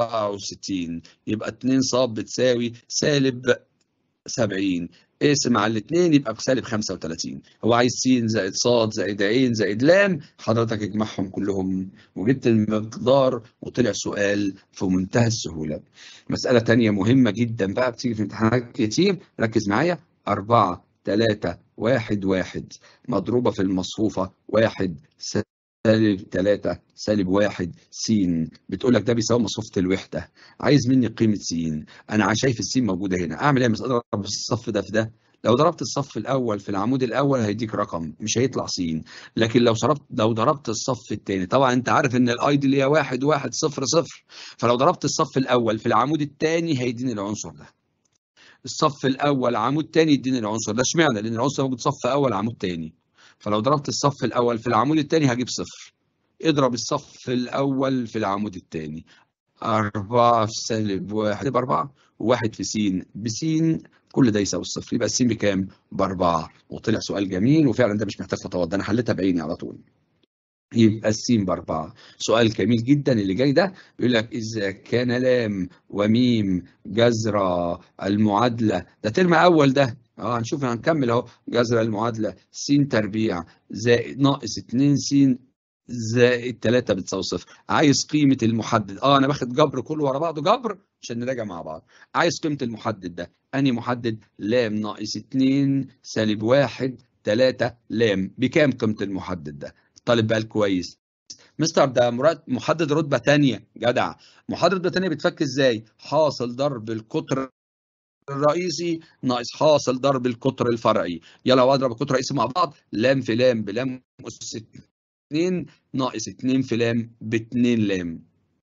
64 يبقى 2 صاد بتساوي سالب 70 اقسم على الاثنين يبقى بسالب 35 هو عايز س زائد ص زائد ع زائد لام حضرتك اجمعهم كلهم وجبت المقدار وطلع سؤال في منتهى السهوله مساله ثانيه مهمه جدا بقى بتيجي في امتحانات كتير ركز معايا 4 3 1 1 مضروبه في المصفوفه 1 سالب 3 سالب 1 س بتقول لك ده بيساوي مصفوفة الوحدة عايز مني قيمة س أنا شايف السين موجودة هنا أعمل إيه بس أضرب الصف ده في ده لو ضربت الصف الأول في العمود الأول هيديك رقم مش هيطلع س لكن لو ضربت لو ضربت الصف الثاني طبعا أنت عارف إن الأي دي اللي هي 1 1 0 0 فلو ضربت الصف الأول في العمود الثاني هيديني العنصر ده الصف الأول عمود ثاني يديني العنصر ده اشمعنى؟ لأن العنصر موجود صف أول عمود ثاني فلو ضربت الصف الأول في العمود الثاني هجيب صفر اضرب الصف الأول في العمود الثاني أربعة في سالب واحد يبقى أربعة وواحد في س بس كل ده يساوي الصفر يبقى الس بكام؟ بأربعة وطلع سؤال جميل وفعلا ده مش محتاج خطوات ده أنا حليتها بعيني على طول يبقى السين بأربعة سؤال جميل جدا اللي جاي ده بيقول لك إذا كان لام وميم جذر المعادلة ده ترم أول ده اه هنشوف هنكمل اهو جذر المعادلة س تربيع زائد ناقص 2 س زائد 3 بتساوي صفر عايز قيمة المحدد اه انا باخد جبر كله ورا بعضه جبر عشان نراجع مع بعض عايز قيمة المحدد ده انهي محدد لام ناقص 2 سالب 1 3 لام بكام قيمة المحدد ده الطالب بقى الكويس مستر ده مراد محدد رتبة ثانية جدع محدد رتبة ثانية بتفك ازاي حاصل ضرب القطر الرئيسي ناقص حاصل ضرب القطر الفرعي يلا واضرب القطر الرئيسي مع بعض لام في لام بلام أس 2 ناقص 2 في لام ب 2 لام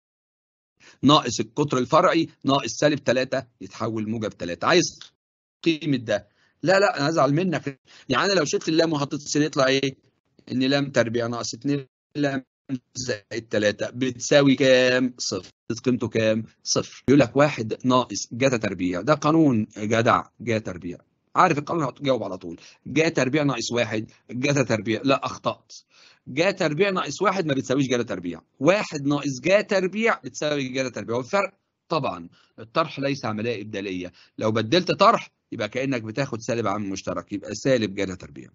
ناقص القطر الفرعي ناقص سالب 3 يتحول موجب 3 عايز قيمة ده لا لا انا هزعل منك يعني انا لو شلت اللام وحطيت السين يطلع ايه؟ ان لام تربيع ناقص 2 لام زائد 3 بتساوي كام؟ صفر قيمته كام؟ صفر يقول لك واحد ناقص جاتا تربيع ده قانون جدع جا تربيع عارف القانون هتجاوب على طول جا تربيع ناقص واحد جاتا تربيع لا اخطأت جا تربيع ناقص واحد ما بتساويش جاتا تربيع واحد ناقص جا تربيع بتساوي جاتا تربيع والفرق طبعا الطرح ليس عملية إبدالية لو بدلت طرح يبقى كأنك بتاخد سالب عامل مشترك يبقى سالب جاتا تربيع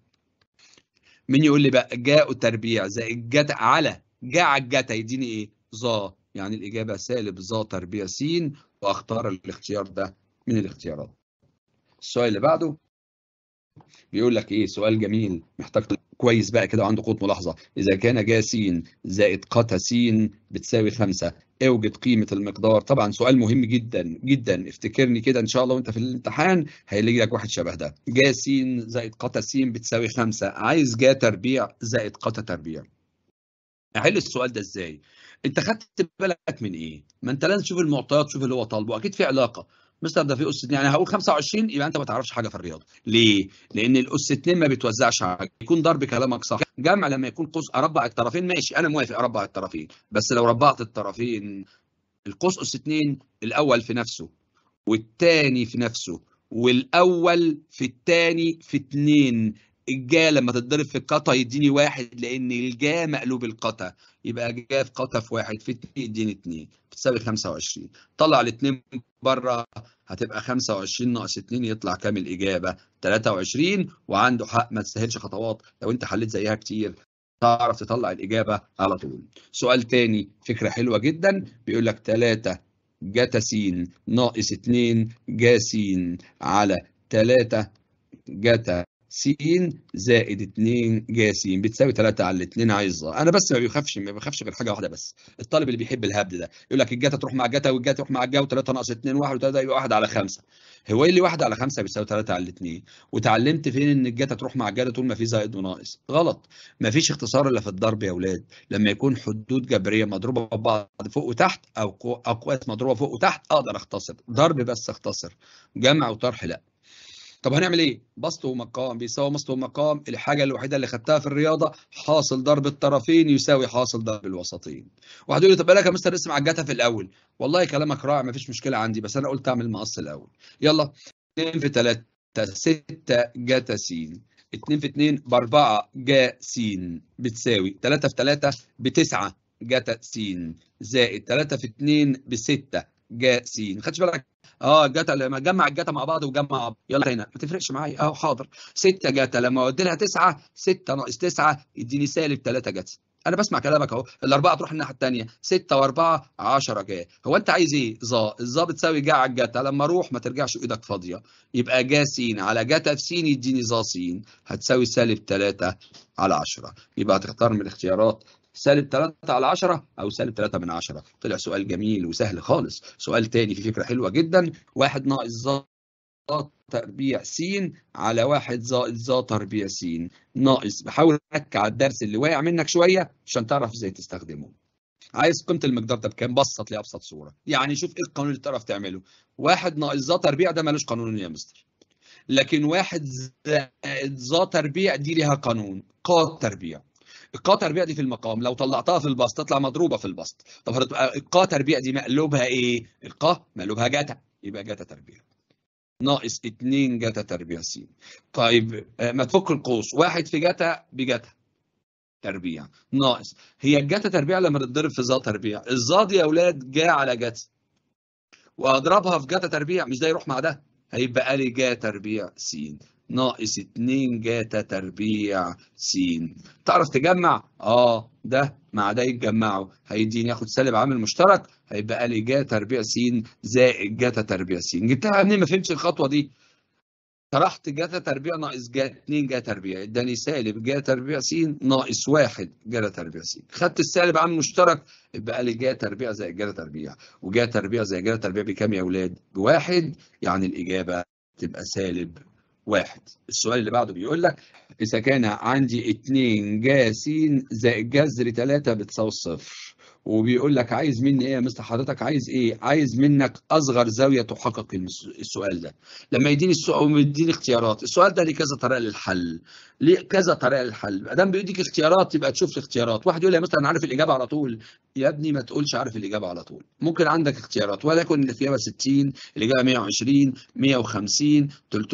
مين يقول لي بقى جاء تربيع زائد جتا على جاء على الجتا يديني ايه؟ ظا يعني الإجابة سالب ظا تربيع س وأختار الاختيار ده من الاختيارات. السؤال اللي بعده بيقول لك ايه سؤال جميل محتاج كويس بقى كده وعنده قوة ملاحظة إذا كان جا س زائد قتا س بتساوي 5 اوجد قيمة المقدار طبعا سؤال مهم جدا جدا افتكرني كده ان شاء الله وانت في الامتحان هيلاقي لك واحد شبه ده جا س زائد قتا س بتساوي 5 عايز جا تربيع زائد قتا تربيع احل السؤال ده ازاي انت خدت بالك من ايه ما انت لازم تشوف المعطيات تشوف اللي هو طالبه اكيد في علاقه مستر ده في اس 2 يعني هقول 25 يبقى انت ما تعرفش حاجه في الرياضه ليه لان الاس 2 ما بتوزعش حاجه يكون ضرب كلامك صح جمع لما يكون قوس اربع الطرفين ماشي انا موافق اربع الطرفين بس لو ربعت الطرفين القوس اس 2 الاول في نفسه والثاني في نفسه والاول في الثاني في 2 الجا لما تتضرب في القطا يديني واحد لان الجا مقلوب القطا يبقى جا في قطا في واحد في اتنين يديني اتنين بتساوي 25 طلع الاثنين بره هتبقى 25 ناقص 2 يطلع كام الاجابه 23 وعنده حق ما تستاهلش خطوات لو انت حليت زيها كتير تعرف تطلع الاجابه على طول سؤال تاني فكره حلوه جدا بيقول لك 3 جاتا س ناقص 2 جا س على 3 جاتا س زائد 2 جا س بتساوي 3 على 2 عايزه انا بس ما بيخافش ما بيخافش غير حاجه واحده بس الطالب اللي بيحب الهبد ده يقول لك الجاتا تروح مع الجاتا والجاتا تروح مع الجا و3 ناقص 2 1 و3 يبقى 1 على 5 هو ايه اللي 1 على 5 بيساوي 3 على 2 وتعلمت فين ان الجاتا تروح مع الجاتا طول ما في زائد وناقص غلط ما فيش اختصار الا في الضرب يا اولاد لما يكون حدود جبريه مضروبه ببعض فوق وتحت او اقواس مضروبه فوق وتحت اقدر اختصر ضرب بس اختصر جمع وطرح لا طب هنعمل ايه؟ بسط ومقام بيساوي بسط ومقام الحاجه الوحيده اللي خدتها في الرياضه حاصل ضرب الطرفين يساوي حاصل ضرب الوسطين. واحد يقول لي طب بالك يا مستر ارسم على الجتا في الاول. والله كلامك رائع مفيش مشكله عندي بس انا قلت اعمل مقص الاول. يلا 2 في 3 6 جتا س 2 في 2 ب 4 جا س بتساوي 3 في 3 ب 9 جتا س زائد 3 في 2 ب 6 جا س ما خدتش بالك اه جتا لما جمع الجتا مع بعض وجمع يلا هنا ما تفرقش معايا اه حاضر 6 جتا لما اودي لها 9 6 ناقص 9 يديني سالب 3 جتا انا بسمع كلامك اهو الاربعه تروح الناحيه الثانيه 6 و4 10 جا هو انت عايز ايه ظا الظا بتساوي جا على الجتا لما اروح ما ترجعش ايدك فاضيه يبقى جا س على جتا في س يديني ظا س هتساوي سالب 3 على 10 يبقى هتختار من الاختيارات سالب 3 على 10 او سالب 3 من 10 طلع سؤال جميل وسهل خالص سؤال تاني في فكره حلوه جدا واحد ناقص ظا تربيع س على واحد زائد ظا تربيع س ناقص بحاول اركع على الدرس اللي واقع منك شويه عشان تعرف ازاي تستخدمه عايز قيمه المقدار ده بكام بسط لي ابسط صوره يعني شوف ايه القانون اللي تعرف تعمله واحد ناقص ظا تربيع ده ملوش قانون يا مستر لكن واحد زائد ظا تربيع دي ليها قانون ق تربيع القا تربيع دي في المقام لو طلعتها في البسط تطلع مضروبه في البسط طب هتبقى القا تربيع دي مقلوبها ايه القا مقلوبها جتا يبقى جتا تربيع ناقص 2 جتا تربيع س طيب ما تفك القوس واحد في جتا بجتا تربيع ناقص هي الجتا تربيع لما تتضرب في ظا تربيع الظا دي يا اولاد جا على جتا واضربها في جتا تربيع مش ده يروح مع ده هيبقى لي جا تربيع س ناقص 2 جاتا تربيع س تعرف تجمع اه ده مع ده يتجمعوا هيديني ياخد سالب عامل مشترك هيبقى لي جا تربيع س زائد جاتا تربيع س جبتها منين ما فهمتش الخطوه دي طرحت جاتا تربيع ناقص جا 2 جا تربيع اداني سالب جا تربيع س ناقص 1 جا تربيع س خدت السالب عامل مشترك يبقى لي جا تربيع زائد جا تربيع وجا تربيع زائد جا تربيع بكام يا اولاد بواحد يعني الاجابه تبقى سالب واحد السؤال اللي بعده بيقول لك إذا كان عندي 2 جا س زائد جذر 3 بتساوي صفر وبيقول لك عايز مني ايه يا مستر حضرتك عايز ايه عايز منك اصغر زاويه تحقق السؤال ده لما يديني السؤال ويديني اختيارات السؤال ده ليه كذا طريقه للحل ليه كذا طريقه للحل ما دام بيديك اختيارات يبقى تشوف الاختيارات واحد يقول لي يا مستر انا عارف الاجابه على طول يا ابني ما تقولش عارف الاجابه على طول ممكن عندك اختيارات ولكن الاجابه 60 الاجابه 120 150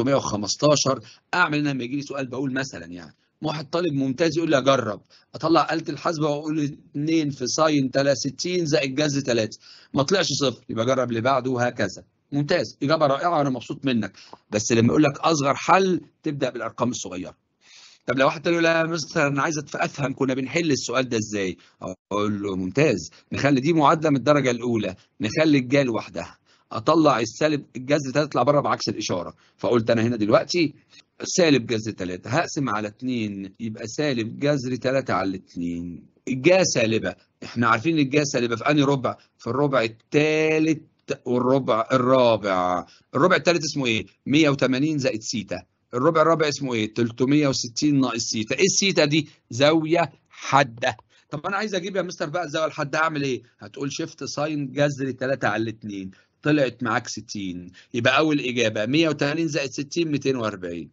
315 اعمل لما يجي لي سؤال بقول مثلا يعني واحد طالب ممتاز يقول لي اجرب اطلع آلة الحاسبة واقول 2 في ساين 63 زائد جذر 3 ما طلعش صفر يبقى جرب اللي بعده وهكذا ممتاز اجابه رائعه وانا مبسوط منك بس لما يقول لك اصغر حل تبدا بالارقام الصغيره طب لو واحد قال له لا يا مستر انا عايز افهم كنا بنحل السؤال ده ازاي اقول له ممتاز نخلي دي معادله من الدرجه الاولى نخلي الجا لوحدها اطلع السالب الجذر ده تطلع بره بعكس الاشاره فقلت انا هنا دلوقتي سالب جذر 3 هقسم على 2 يبقى سالب جذر 3 على 2 الجا سالبه احنا عارفين الجا سالبه في انهي ربع في الربع الثالث والربع الرابع الربع الثالث اسمه ايه 180 زائد سيتا الربع الرابع اسمه ايه 360 ناقص سيتا ايه السيتا دي زاويه حاده طب انا عايز اجيب يا مستر بقى الزاويه الحاده اعمل ايه هتقول شيفت ساين جذر 3 على 2 طلعت معاك 60 يبقى اول اجابه 180 زائد 60 240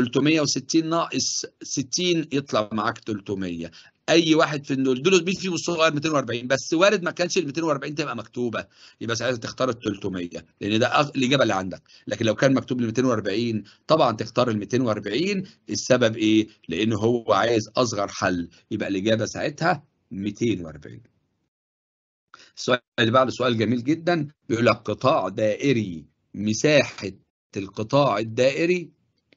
360 ناقص 60 يطلع معاك 300 اي واحد في دول دول مين فيهم الصغير 240 بس وارد ما كانش ال 240 تبقى مكتوبه يبقى ساعتها تختار ال 300 لان ده الاجابه اللي عندك لكن لو كان مكتوب ال 240 طبعا تختار ال 240 السبب ايه؟ لان هو عايز اصغر حل يبقى الاجابه ساعتها 240 السؤال اللي بعده سؤال جميل جدا بيقول لك قطاع دائري مساحه القطاع الدائري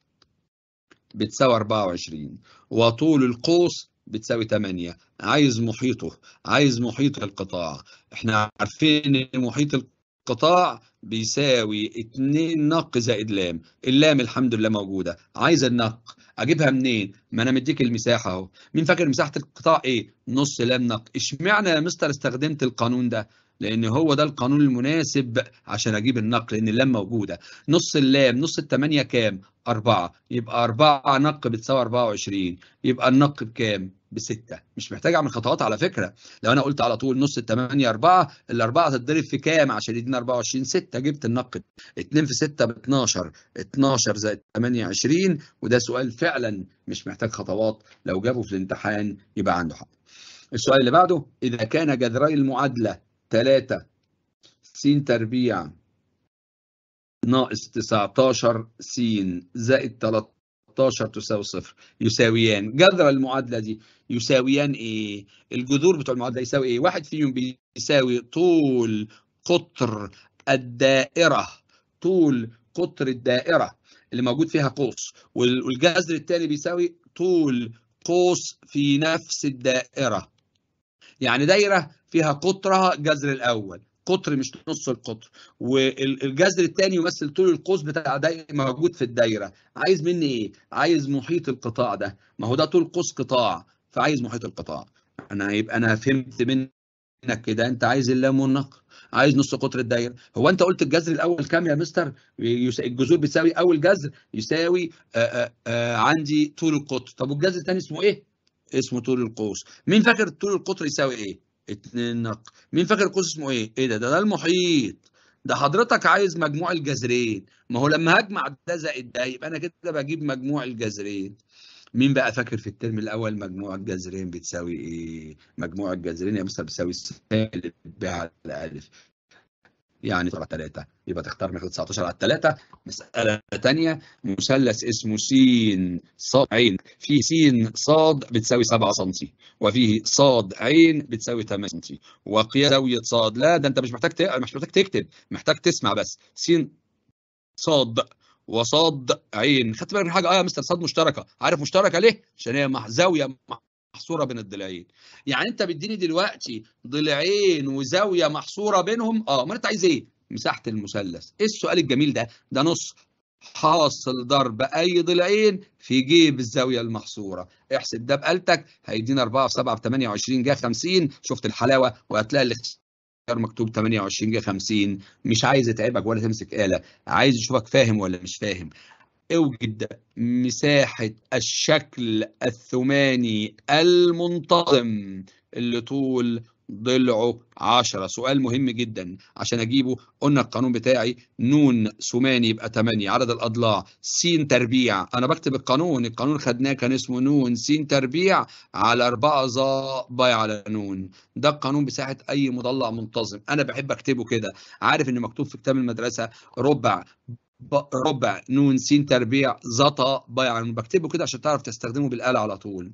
بتساوي 24 وطول القوس بتساوي 8 عايز محيطه عايز محيط القطاع احنا عارفين ان محيط القطاع بيساوي 2 نق زائد لام اللام الحمد لله موجوده عايز النق اجيبها منين ما انا مديك المساحه اهو مين فاكر مساحه القطاع ايه نص لام نق اشمعنى يا مستر استخدمت القانون ده لان هو ده القانون المناسب عشان اجيب النق لان اللام موجوده نص اللام نص الثمانيه كام 4 يبقى 4 نق بتساوي 24 يبقى النق بكام بستة مش محتاج اعمل خطوات على فكره لو انا قلت على طول نص الثمانية 4 الأربعة تتضرب في كام عشان يدينا 24 6 جبت النق 2 في 6 ب 12 12 زائد 8 20 وده سؤال فعلا مش محتاج خطوات لو جابه في الامتحان يبقى عنده حق السؤال اللي بعده إذا كان جذري المعادلة 3 س تربيع ناقص 19 س زائد 13 تساوي صفر يساويان جذر المعادلة دي يساويان ايه؟ الجذور بتوع المعادلة يساوي ايه؟ واحد فيهم بيساوي طول قطر الدائرة طول قطر الدائرة اللي موجود فيها قوس والجذر الثاني بيساوي طول قوس في نفس الدائرة يعني دايرة فيها قطرها جذر الأول قطر مش نص القطر والجذر الثاني يمثل طول القوس بتاع دايرة موجود في الدايرة عايز مني ايه عايز محيط القطاع ده ما هو ده طول قوس قطاع فعايز محيط القطاع انا يبقى انا فهمت منك كده انت عايز اللام والنقر عايز نص قطر الدايره هو انت قلت الجذر الاول كام يا مستر الجذور بتساوي اول جذر يساوي آآ آآ عندي طول القطر طب والجذر الثاني اسمه ايه اسمه طول القوس مين فاكر طول القطر يساوي ايه اتنين نق مين فاكر القوس اسمه ايه ايه ده ده, ده المحيط ده حضرتك عايز مجموع الجذرين ما هو لما هجمع ده زائد ده يبقى انا كده بجيب مجموع الجذرين مين بقى فاكر في الترم الاول مجموع الجذرين بتساوي ايه مجموع الجذرين يا مستر بتساوي سالب ب على الف يعني 3 يبقى تختار من 19 على 3 مسألة ثانية مثلث اسمه س ص عين في س ص بتساوي 7 سم وفيه ص عين بتساوي 8 سم وقياس زاوية ص لا ده انت مش محتاج ت... مش محتاج تكتب محتاج تسمع بس س صاد وصاد عين خدت بالك من حاجه اه يا مستر صاد مشتركه عارف مشتركه ليه عشان هي مع زاويه محصوره بين الضلعين يعني انت بتديني دلوقتي ضلعين وزاويه محصوره بينهم اه ما انت عايز ايه مساحه المثلث ايه السؤال الجميل ده ده نص حاصل ضرب اي ضلعين في جيب الزاويه المحصوره احسب ده بآلتك هيدينا 4 في 7 ب 28 جه 50 شفت الحلاوه وهتلاقي الاختيار مكتوب 28 جه 50 مش عايز يتعبك ولا تمسك آلة عايز يشوفك فاهم ولا مش فاهم اوجد مساحة الشكل الثماني المنتظم اللي طول ضلعه 10 سؤال مهم جدا عشان اجيبه قلنا القانون بتاعي نون ثماني يبقى 8 عدد الاضلاع س تربيع انا بكتب القانون القانون خدناه كان اسمه نون س تربيع على 4 ظا باي على نون ده القانون بساحه اي مضلع منتظم انا بحب اكتبه كده عارف ان مكتوب في كتاب المدرسه ربع ربع نون س تربيع زطا باي على نون بكتبه كده عشان تعرف تستخدمه بالآلة على طول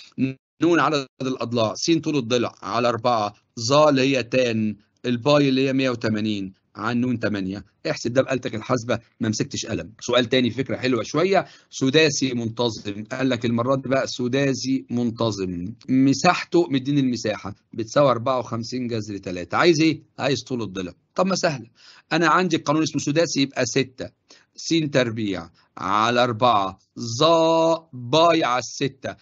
نون عدد الأضلاع س طول الضلع على 4 ظا اللي هي تان الباي اللي هي 180 عن نون 8 احسب ده بآلتك الحاسبة ما مسكتش قلم سؤال تاني فكرة حلوة شوية سداسي منتظم قال لك المرة دي بقى سداسي منتظم مساحته مديني المساحة بتساوي 54 جذر 3 عايز ايه؟ عايز طول الضلع طب ما سهلة أنا عندي القانون اسمه سداسي يبقى 6 س تربيع على 4 ظا باي على الستة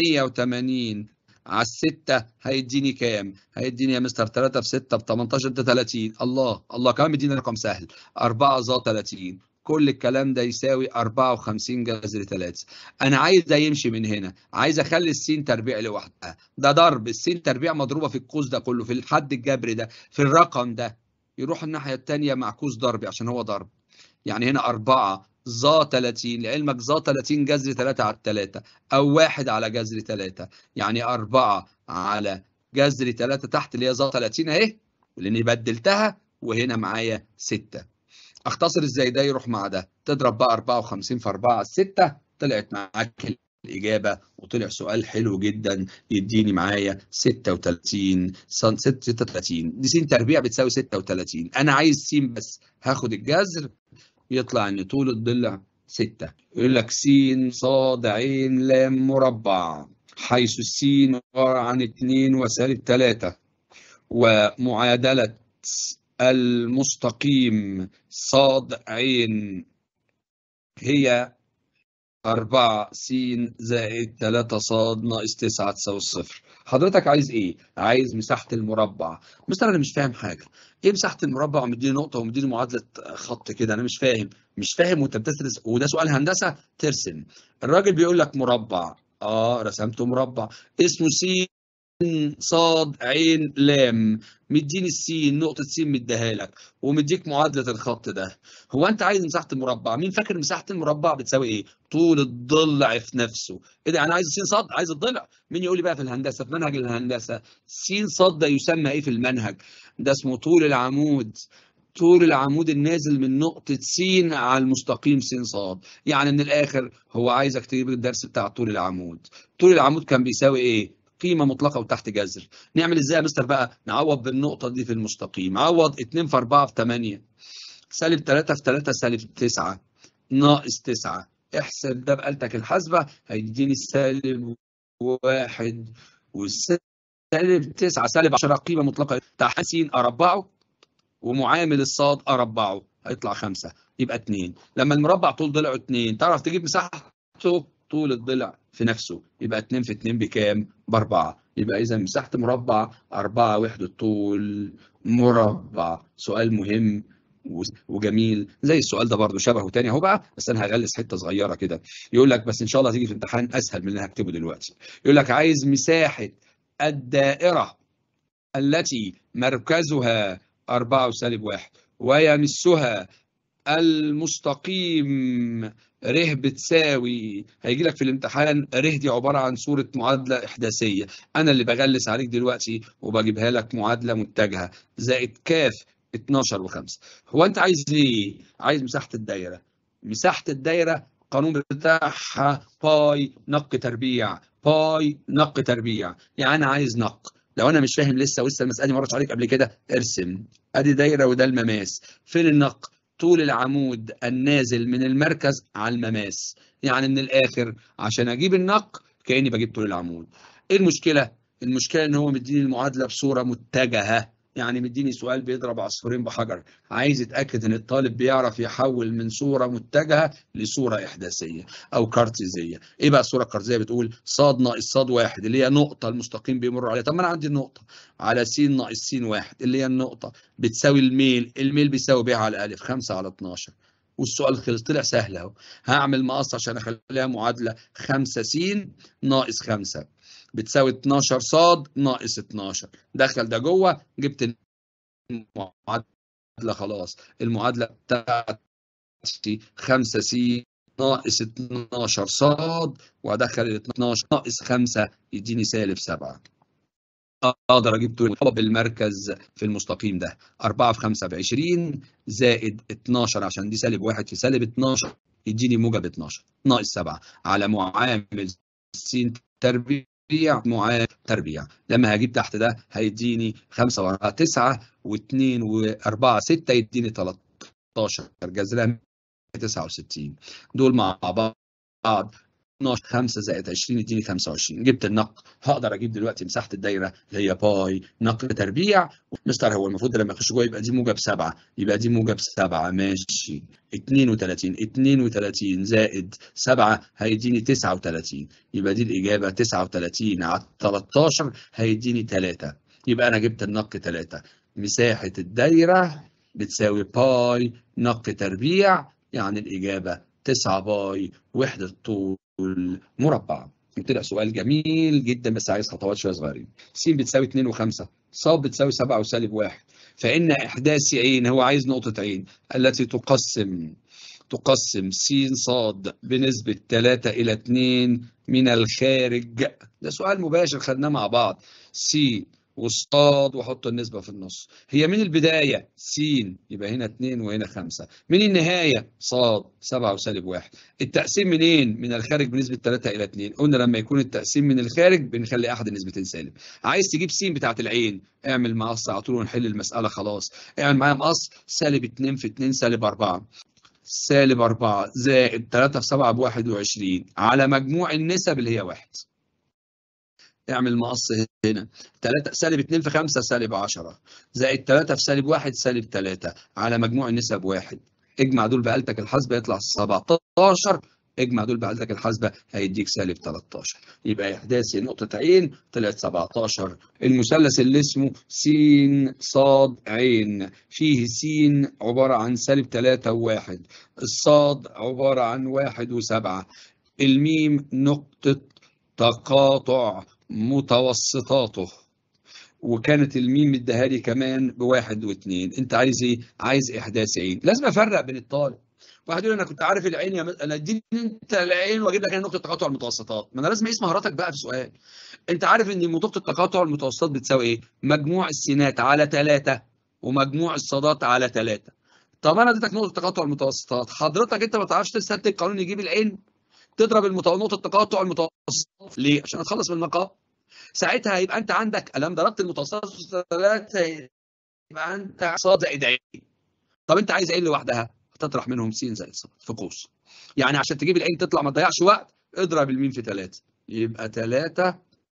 180 على الستة هيديني كام؟ هيديني يا مستر 3 في 6 ب 18 ده 30 الله الله كمان مديني رقم سهل 4 ظا 30 كل الكلام ده يساوي 54 جذر 3 انا عايز ده يمشي من هنا عايز اخلي السين تربيع لوحدها ده ضرب السين تربيع مضروبه في القوس ده كله في الحد الجبري ده في الرقم ده يروح الناحيه الثانيه مع قوس ضربي عشان هو ضرب يعني هنا 4 ظا 30 لعلمك ظا 30 جذر 3 على 3 او 1 على جذر 3 يعني 4 على جذر 3 تحت اللي هي ظا 30 اهي لاني بدلتها وهنا معايا 6 اختصر ازاي ده يروح مع ده تضرب بقى 54 في 4 على 6 طلعت معاك الإجابة وطلع سؤال حلو جدا يديني معايا 36 36 دي س تربيع بتساوي 36 أنا عايز س بس هاخد الجذر يطلع إن طول الضلع 6 يقول لك س ص عين لام مربع حيث السين عبارة عن 2 وسالب 3 ومعادلة المستقيم صاد عين هي 4 س زائد 3 ص ناقص 9 تساوي الصفر حضرتك عايز ايه عايز مساحه المربع مستر انا مش فاهم حاجه ايه مساحه المربع ومديني نقطه ومديني معادله خط كده انا مش فاهم مش فاهم وانت بتدرس وده سؤال هندسه ترسم الراجل بيقول لك مربع اه رسمته مربع اسمه س صاد عين لام مديني السين نقطة سين مديها لك ومديك معادلة الخط ده هو أنت عايز مساحة المربع مين فاكر مساحة المربع بتساوي إيه؟ طول الضلع في نفسه إيه ده أنا عايز سين صاد عايز الضلع مين يقول لي بقى في الهندسة في منهج الهندسة سين صاد ده يسمى إيه في المنهج؟ ده اسمه طول العمود طول العمود النازل من نقطة س على المستقيم س ص يعني من الآخر هو عايزك تجيب الدرس بتاع طول العمود طول العمود كان بيساوي إيه؟ قيمة مطلقة وتحت جذر نعمل إزاي يا مستر بقى؟ نعوض بالنقطة دي في المستقيم عوض 2 في 4 في 8 سالب 3 في 3 سالب 9 ناقص 9 احسب ده بآلتك الحاسبة هيديني السالب واحد والسالب 9 سالب 10 قيمة مطلقة تحت س أربعه ومعامل الصاد أربعه هيطلع خمسة يبقى اتنين لما المربع طول ضلعه اتنين تعرف تجيب مساحته طول الضلع في نفسه يبقى اتنين في اتنين بكام؟ بأربعة يبقى إذا مساحة مربع أربعة وحدة طول مربع سؤال مهم وجميل زي السؤال ده برضه شبهه تاني اهو بقى بس انا هغلس حته صغيره كده يقول لك بس ان شاء الله هتيجي في الامتحان اسهل من اللي هكتبه دلوقتي يقول لك عايز مساحه الدائره التي مركزها أربعة وسالب واحد ويمسها المستقيم ر بتساوي هيجي لك في الامتحان ر دي عبارة عن صورة معادلة إحداثية أنا اللي بغلس عليك دلوقتي وبجيبها لك معادلة متجهة زائد كاف 12 و5 هو أنت عايز ليه؟ عايز مساحة الدايرة مساحة الدايرة القانون بتاعها باي نق تربيع باي نق تربيع يعني أنا عايز نق لو انا مش فاهم لسه ولسه المساله دي مرت عليك قبل كده ارسم ادي دايره وده المماس فين النق طول العمود النازل من المركز على المماس يعني من الاخر عشان اجيب النق كاني بجيب طول العمود ايه المشكله المشكله ان هو مديني المعادله بصوره متجهه يعني مديني سؤال بيضرب عصفورين بحجر عايز يتاكد ان الطالب بيعرف يحول من صوره متجهه لصوره احداثيه او كارتيزيه ايه بقى الصوره الكارتيزيه بتقول صاد ناقص صاد واحد اللي هي نقطه المستقيم بيمر عليها طب ما انا عندي النقطه على س ناقص س واحد اللي هي النقطه بتساوي الميل الميل بيساوي ب على الف 5 على 12 والسؤال خلص طلع سهل اهو هعمل مقص عشان اخليها معادله 5 س ناقص 5 بتساوي 12 صاد ناقص 12 دخل ده جوه جبت المعادله خلاص المعادله بتاعتي 5 س ناقص 12 صاد وادخل ال 12 ناقص 5 يديني سالب 7 اقدر اجيب طول الحب بالمركز في المستقيم ده 4 في 5 ب 20 زائد 12 عشان دي سالب 1 في سالب 12 يديني موجب 12 ناقص 7 على معامل س تربيع تربيع معامل تربيع لما هجيب تحت ده هيديني 5 و 9 و2 و4 6 يديني 13 جذرها 69 دول مع بعض 12 5 زائد 20 يديني 25 جبت النق هقدر اجيب دلوقتي مساحه الدايره اللي هي باي نق تربيع مستر هو المفروض لما يخش جوه يبقى دي موجب 7 يبقى دي موجب 7 ماشي 32 32 زائد 7 هيديني 39 يبقى دي الاجابه 39 على 13 هيديني 3 يبقى انا جبت النق 3 مساحه الدايره بتساوي باي نق تربيع يعني الاجابه 9 باي وحده طول المربع طلع سؤال جميل جدا بس عايز خطوات شويه صغيرين س بتساوي 2 و5 ص بتساوي 7 وسالب 1 فان احداث عين هو عايز نقطه عين التي تقسم تقسم س ص بنسبه 3 الى 2 من الخارج ده سؤال مباشر خدناه مع بعض س والصاد واحط النسبة في النص هي من البداية س يبقى هنا 2 وهنا 5 من النهاية صاد 7 وسالب 1 التقسيم منين من الخارج بنسبة 3 إلى 2 قلنا لما يكون التقسيم من الخارج بنخلي أحد النسبتين سالب عايز تجيب س بتاعت العين اعمل مقص على طول ونحل المسألة خلاص اعمل معايا مقص سالب 2 في 2 سالب 4 سالب 4 زائد 3 في 7 ب 21 على مجموع النسب اللي هي 1 اعمل مقص هنا 3 سالب 2 في 5 سالب 10 زائد 3 في سالب 1 سالب 3 على مجموع النسب 1 اجمع دول بآلتك الحاسبة يطلع 17 اجمع دول بعدك الحاسبه هيديك سالب 13 يبقى احداثي نقطه عين طلعت 17 المثلث اللي اسمه س ص عين فيه س عباره عن سالب 3 و1 الصاد عباره عن 1 و7 الميم نقطه تقاطع متوسطاته وكانت الميم مديها لي كمان بواحد واثنين انت عايز ايه؟ عايز احداث عين لازم افرق بين الطالب واحد يقول انا كنت عارف العين يا م... انا اديني انت العين واجيب لك نقطه تقاطع المتوسطات ما انا لازم اقيس مهاراتك بقى في سؤال انت عارف ان نقطه تقاطع المتوسطات بتساوي ايه؟ مجموع السينات على ثلاثه ومجموع الصادات على ثلاثه طب انا اديتك نقطه تقاطع المتوسطات حضرتك انت ما تعرفش تستنتج قانون يجيب العين تضرب المتو... نقطه تقاطع المتوسطات ليه؟ عشان اتخلص من المقام ساعتها هيبقى انت عندك لما ضربت المتوسطات ثلاثه يبقى انت صاد زائد عين طب انت عايز عين لوحدها هتطرح منهم س زائد ص في قوس يعني عشان تجيب العين تطلع ما تضيعش وقت اضرب الميم في ثلاثه يبقى ثلاثه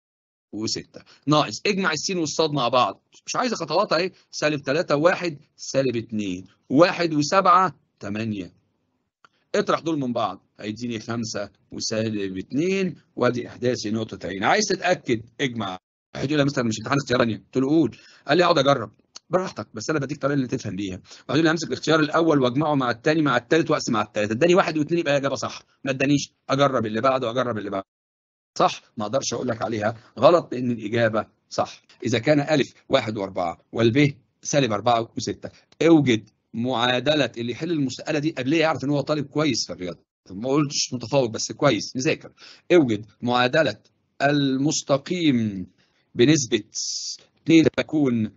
وستة ناقص اجمع السين والصاد مع بعض مش عايز خطوات اهي سالب 3 1 سالب 2 1 و7 8 اطرح دول من بعض هيديني 5 وسالب 2 وادي احداثي نقطه عين عايز تتاكد اجمع واحد يقول لي مثلا مش امتحان اختيار ثانيه قلت له قول قال لي اقعد اجرب براحتك بس انا بديك طريقه اللي تفهم بيها بعدين لي همسك الاختيار الاول واجمعه مع الثاني مع الثالث واقسم مع الثالث اداني واحد واثنين يبقى اجابه صح ما ادانيش اجرب اللي بعده اجرب اللي بعده صح ما اقدرش اقول لك عليها غلط لان الاجابه صح اذا كان الف واحد واربعه والب سالب اربعه وسته اوجد معادله اللي يحل المساله دي قبليه يعرف ان هو طالب كويس في الرياضه ما قلتش متفوق بس كويس نذاكر اوجد معادله المستقيم بنسبه 2 تكون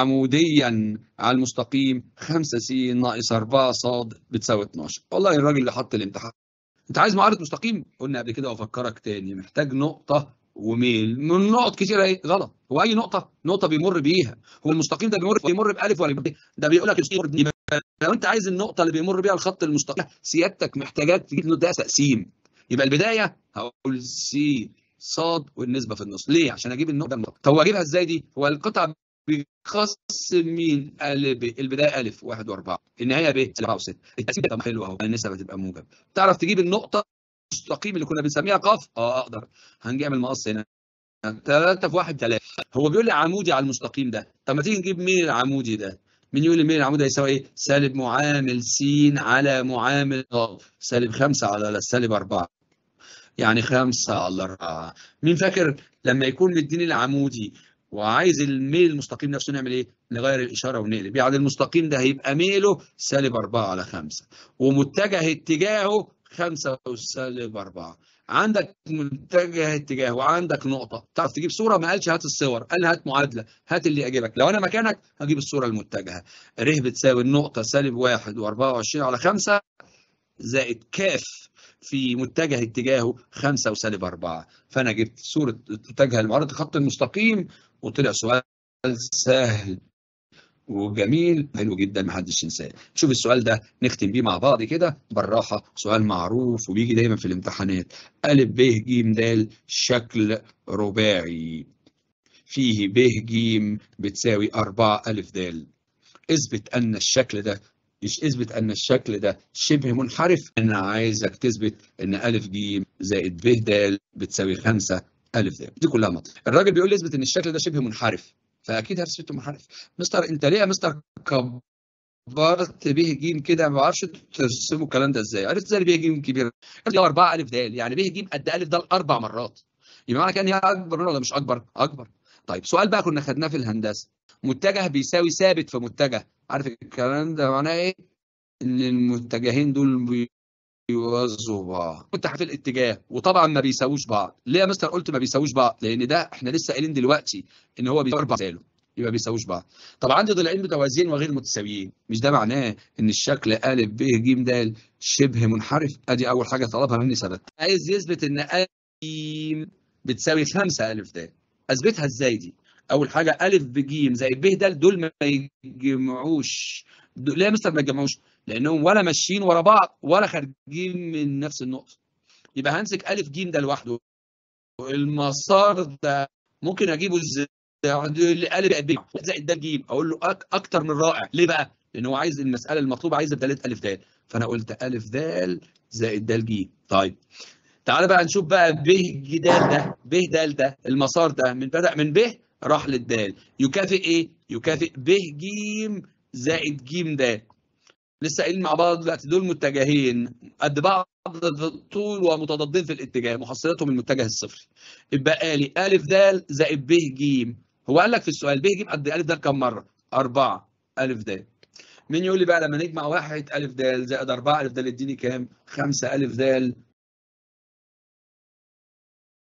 عموديا على المستقيم 5 س ناقص 4 ص بتساوي 12 والله الراجل اللي حط الامتحان انت عايز معادله مستقيم قلنا قبل كده وافكرك تاني محتاج نقطه وميل من نقط كتير اهي غلط هو اي نقطه نقطه بيمر بيها هو المستقيم ده بيمر بيمر بالف ولا بيه ده بيقول لك لو انت عايز النقطه اللي بيمر بيها الخط المستقيم سيادتك محتاجات تجيب له ده تقسيم يبقى البدايه هقول سي صاد والنسبه في النص ليه عشان اجيب النقطه طب هو اجيبها ازاي دي هو القطعه بيخص مين ال ب البدايه الف واحد واربعه النهايه ب سبعه وسته التقسيم ده حلو اهو النسب هتبقى موجب تعرف تجيب النقطه المستقيم اللي كنا بنسميها قاف اه اقدر هنعمل مقص هنا 3 في 1 3 هو بيقول لي عمودي على المستقيم ده طب ما تيجي نجيب مين العمودي ده مين يقول لي مين العمودي هيساوي ايه سالب معامل س على معامل ق سالب 5 على سالب 4 يعني 5 على 4 مين فاكر لما يكون مديني العمودي وعايز الميل المستقيم نفسه نعمل ايه؟ نغير الاشاره ونقلب يعني المستقيم ده هيبقى ميله سالب 4 على 5 ومتجه اتجاهه 5 وسالب 4 عندك متجه اتجاه وعندك نقطه تعرف تجيب صوره ما قالش هات الصور قال هات معادله هات اللي يعجبك لو انا مكانك هجيب الصوره المتجهه ر بتساوي النقطه سالب 1 و24 على 5 زائد كاف في متجه اتجاهه 5 وسالب 4 فانا جبت صوره متجهه لمعادله الخط المستقيم وطلع سؤال سهل وجميل حلو جدا ما حدش ينساه شوف السؤال ده نختم بيه مع بعض كده بالراحه سؤال معروف وبيجي دايما في الامتحانات ا ب ج د شكل رباعي فيه ب ج بتساوي 4 ا د اثبت ان الشكل ده مش اثبت ان الشكل ده شبه منحرف انا عايزك تثبت ان ا ج زائد ب د بتساوي 5 ا د دي كلها مطلب الراجل بيقول لي اثبت ان الشكل ده شبه منحرف فاكيد هرسبته منحرف مستر انت ليه يا مستر كبرت ب ج كده ما بعرفش ترسموا الكلام ده ازاي عرفت ازاي ب ج كبير لو 4 ا د يعني ب ج قد ا د اربع مرات يبقى معنى كده ان هي اكبر ولا مش اكبر اكبر طيب سؤال بقى كنا خدناه في الهندسه متجه بيساوي ثابت في متجه عارف الكلام ده معناه ايه ان المتجهين دول بيوازوا بعض كنت في الاتجاه وطبعا ما بيساووش بعض ليه يا مستر قلت ما بيساووش بعض لان ده احنا لسه قايلين دلوقتي ان هو بيساوي بعض يبقى بيساووش بعض طب عندي ضلعين متوازيين وغير متساويين مش ده معناه ان الشكل ا ب ج د شبه منحرف ادي اول حاجه طلبها مني ثبت عايز يثبت ان ا بتساوي 5 ا د اثبتها ازاي دي اول حاجه ا ب ج زائد ب د دول ما يجمعوش ليه يا مستر ما يتجمعوش لانهم ولا ماشيين ورا بعض ولا خارجين من نفس النقطه يبقى همسك ا ج ده لوحده المسار ده ممكن اجيبه ازاي ا ب زائد ده ج اقول له أك اكتر من رائع ليه بقى لان هو عايز المساله المطلوبه عايزه بداله ا د فانا قلت ا د زائد د ج طيب تعالى بقى نشوف بقى ب ج د ده ب د ده المسار ده من بدأ من ب راح للدال يكافئ ايه؟ يكافئ ب ج زائد ج د لسه قايلين مع بعض دلوقتي دول متجهين قد بعض الطول ومتضادين في الاتجاه محصلتهم المتجه الصفري يبقى لي ا د زائد ب ج هو قال لك في السؤال ب ج قد ا د كم مره؟ 4 ا د مين يقول لي بقى لما نجمع واحد ا د زائد 4 ا د يديني كام؟ 5 ا د